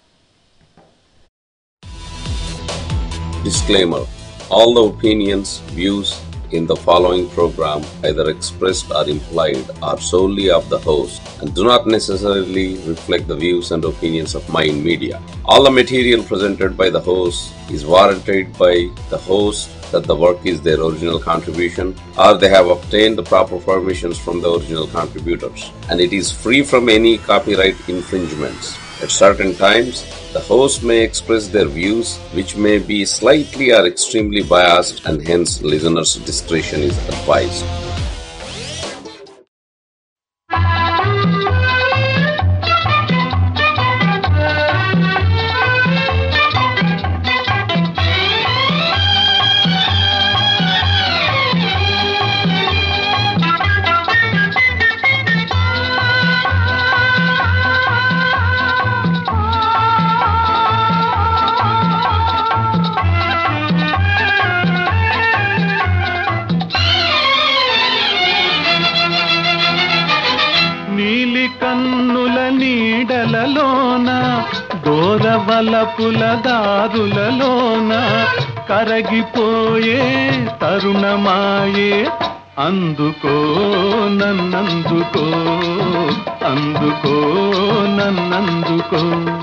Disclaimer All the opinions, views in the following program, either expressed or implied, are solely of the host and do not necessarily reflect the views and opinions of Mind Media. All the material presented by the host is warranted by the host that the work is their original contribution or they have obtained the proper permissions from the original contributors and it is free from any copyright infringements. At certain times, the host may express their views which may be slightly or extremely biased and hence listeners' discretion is advised. నీలి కన్నుల నీడలలోన దోరవలపుల దారులలోన కరగిపోయే తరుణమాయే అందుకో నన్నందుకో అందుకో నన్నందుకో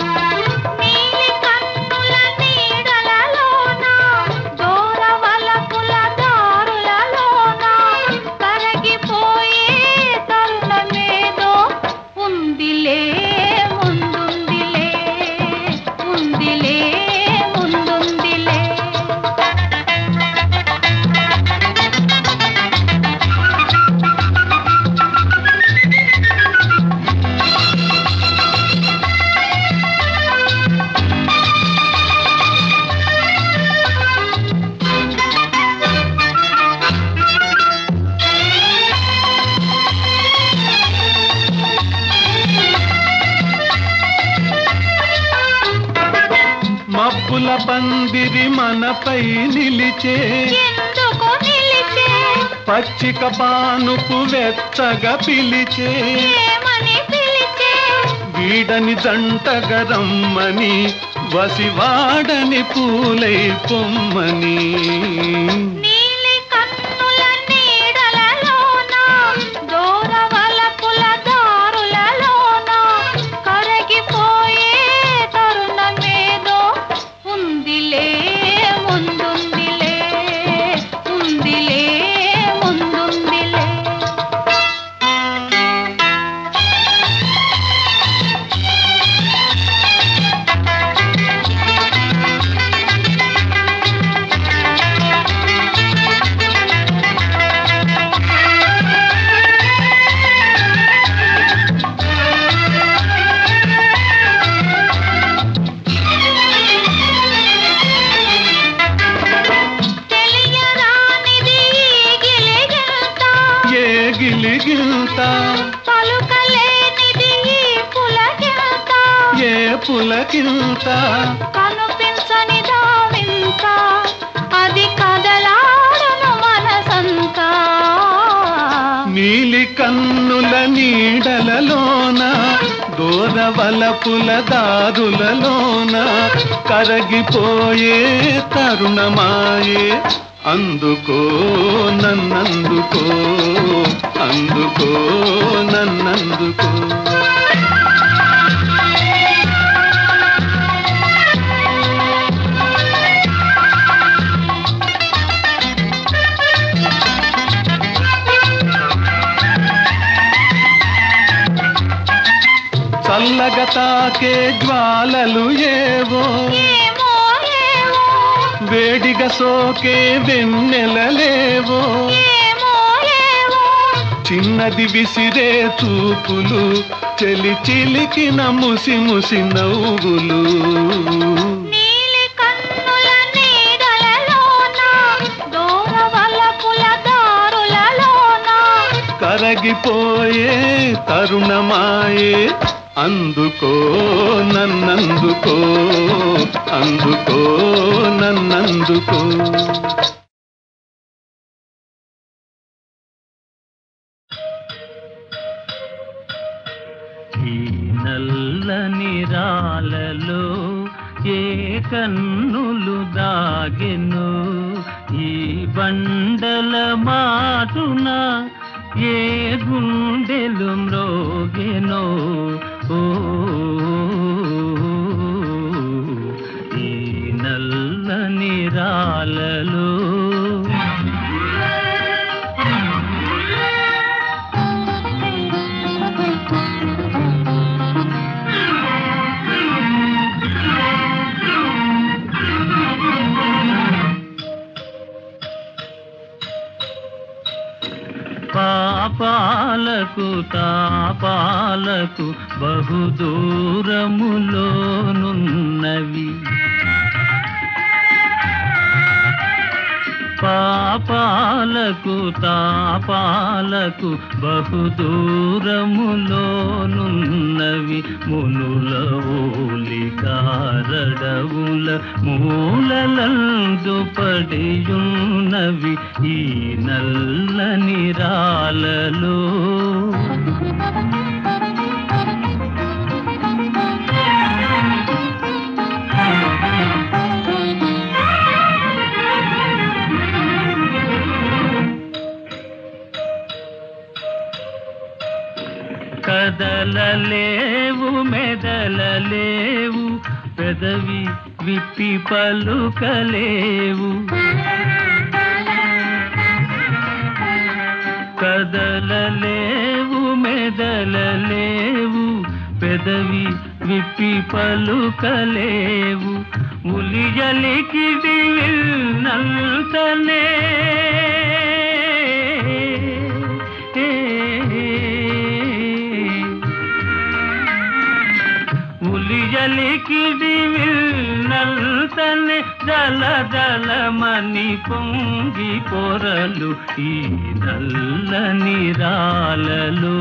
ఉందిలే ముందుందిలే ఉందిలే ముందుందిలే మబ్బుల పందిరి మనపై నిలిచే ఎందుకు నిలిచే పచ్చిక పానుపు వెచ్చగా పిలిచే ఏమని పిలిచే వీడని జంటగా రమ్మని వసివాడని పూలై పొమ్మని నీలి కన్నుల నీడలలోన దూరవలపుల దారులలోన కరగిపోయే తరుణమేదో ఉందిలే ముందుందిలే ఉందిలే ముందుందిలే తెలియరానిది ఈ గిలిగింత ఏ గిలిగింత పలుకలేనిది ఈ పులకింత ఏ పులకింత కనిపించని దావింత అది కదలాడును మనసంతా నీలి కన్నుల నీడలలోన దూరవలపుల దారులలోన కరగిపోయే తరుణమాయే అందుకో నన్నందుకో అందుకో నన్నందుకో చల్లగా తాకే జ్వాలలు ఏవో ఏమో ఏమో వేడిగా సోకే వెన్నెలలేవో ఏమో ఏమో చిన్నది విసిరే చూపులు చెలి చిలికిన ముసి ముసి నవ్వులు నీలి కన్నుల నీడలలోన దూరవలపుల దారులలోన కరగిపోయే తరుణమాయే అందుకో నన్నందుకో అందుకో నన్నందుకో ఈ నల్లని రాలలో ఏ కన్నులు దాగెను ఈ బండల మాటున ఏ గుండెలు మ్రోగెనో ఓ ఈ నల్లని రాలలో పాపాలకు తాపాలకు బహుదూరములోనున్నవి పాపాలకు తాపాలకు బహుదూరములోనున్నవి మునుల ఓలికారడవుల మూలలందు పడియున్నవి ఈ నల్లని రాలలో కదలలేవు మెదలలేవు పెదవి విప్పి పలుకలేవు కదలలేవు మెదలలేవు పెదవి విప్పి పలుకలేవు ఉలియలికిడి విల్నంతనే ఉలియలికిడి విల్నంతనే జల జలమని పొంగి పొరలు ఈ నల్లని రాలలో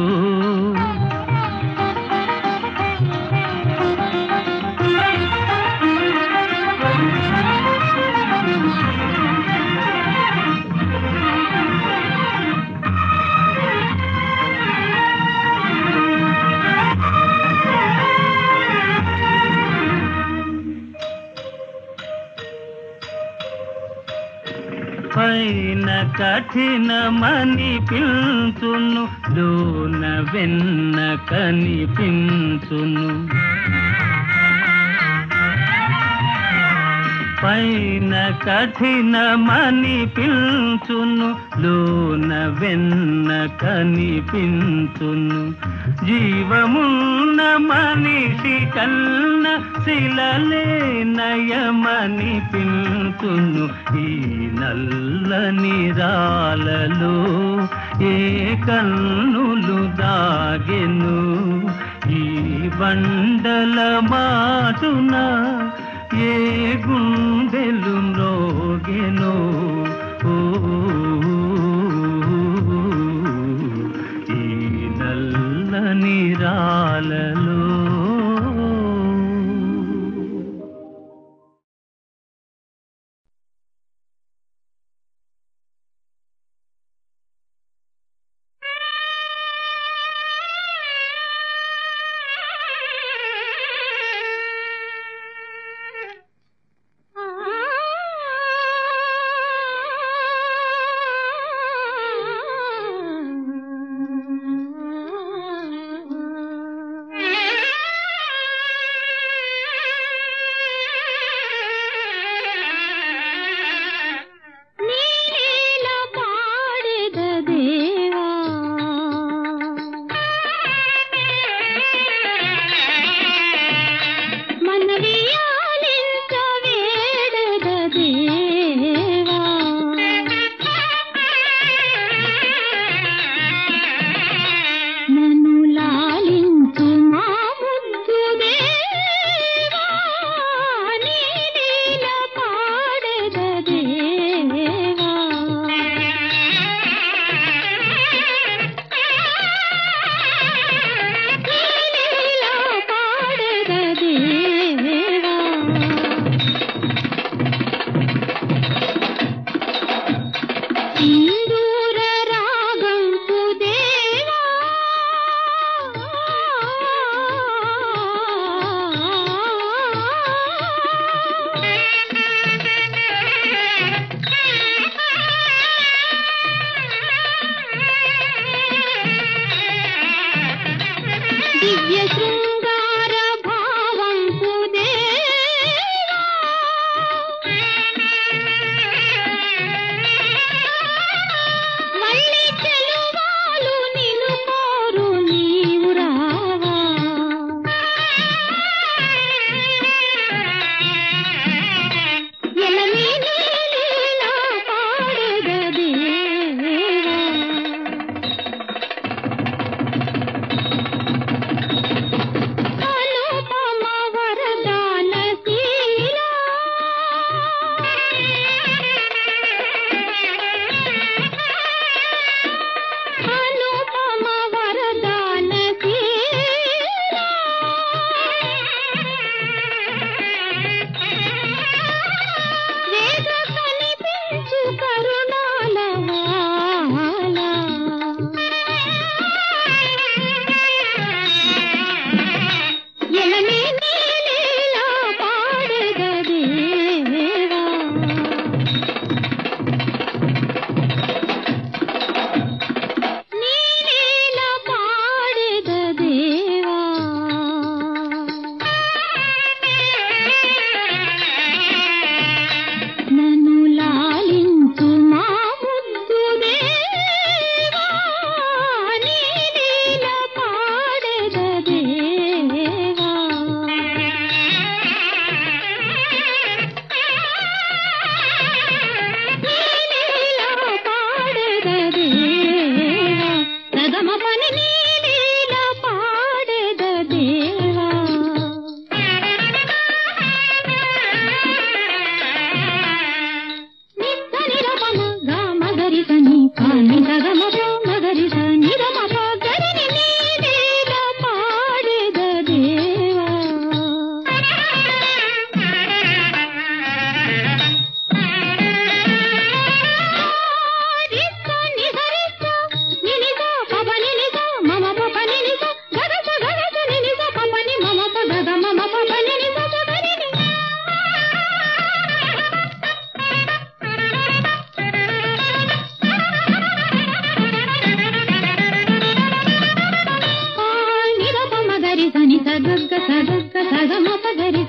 పైన కఠినమని పిల్చును లోన వెన్న కనిపించును పైన కఠినమని పిల్చును లోన వెన్న కనిపించును జీవమున్న మనిషి కన్న శిలలే నయమని పిల్చును ఈ నల్లని రాలలో ఏ కన్నులు దాగెను ఈ బండల మాటున ఏ గుండెలు మ్రోగెనో ఓ ఈ నల్లని రాలలో ఆ నవ్య శృంగార భావం మళ్ళీ చెలువాలు నిన్ను కోరు నీవు రావా ఎలనీ నీలీలా పాడగదేవా అనుపమ వరదాన శీలా అనుపమ వరదాన శీలా వేగ కనిపించు కరుణాల వాలా ఎలమే నీలీలా పాడగదేవా నీలీలా పాడగదేవా నన్ను లాలించు మా ముద్దు దేవా నీలీలా పాడగదేవా నీలీలా పాడగదేవా సగమ పని నీలీలా పాడగదేవా నిరపమ గామ గరి సని పాని గగమ పమ గరి సని రమ ప గరి ని నీలీలా పాడగదేవా సగగ్గ సగగ్గ సగమ పగరి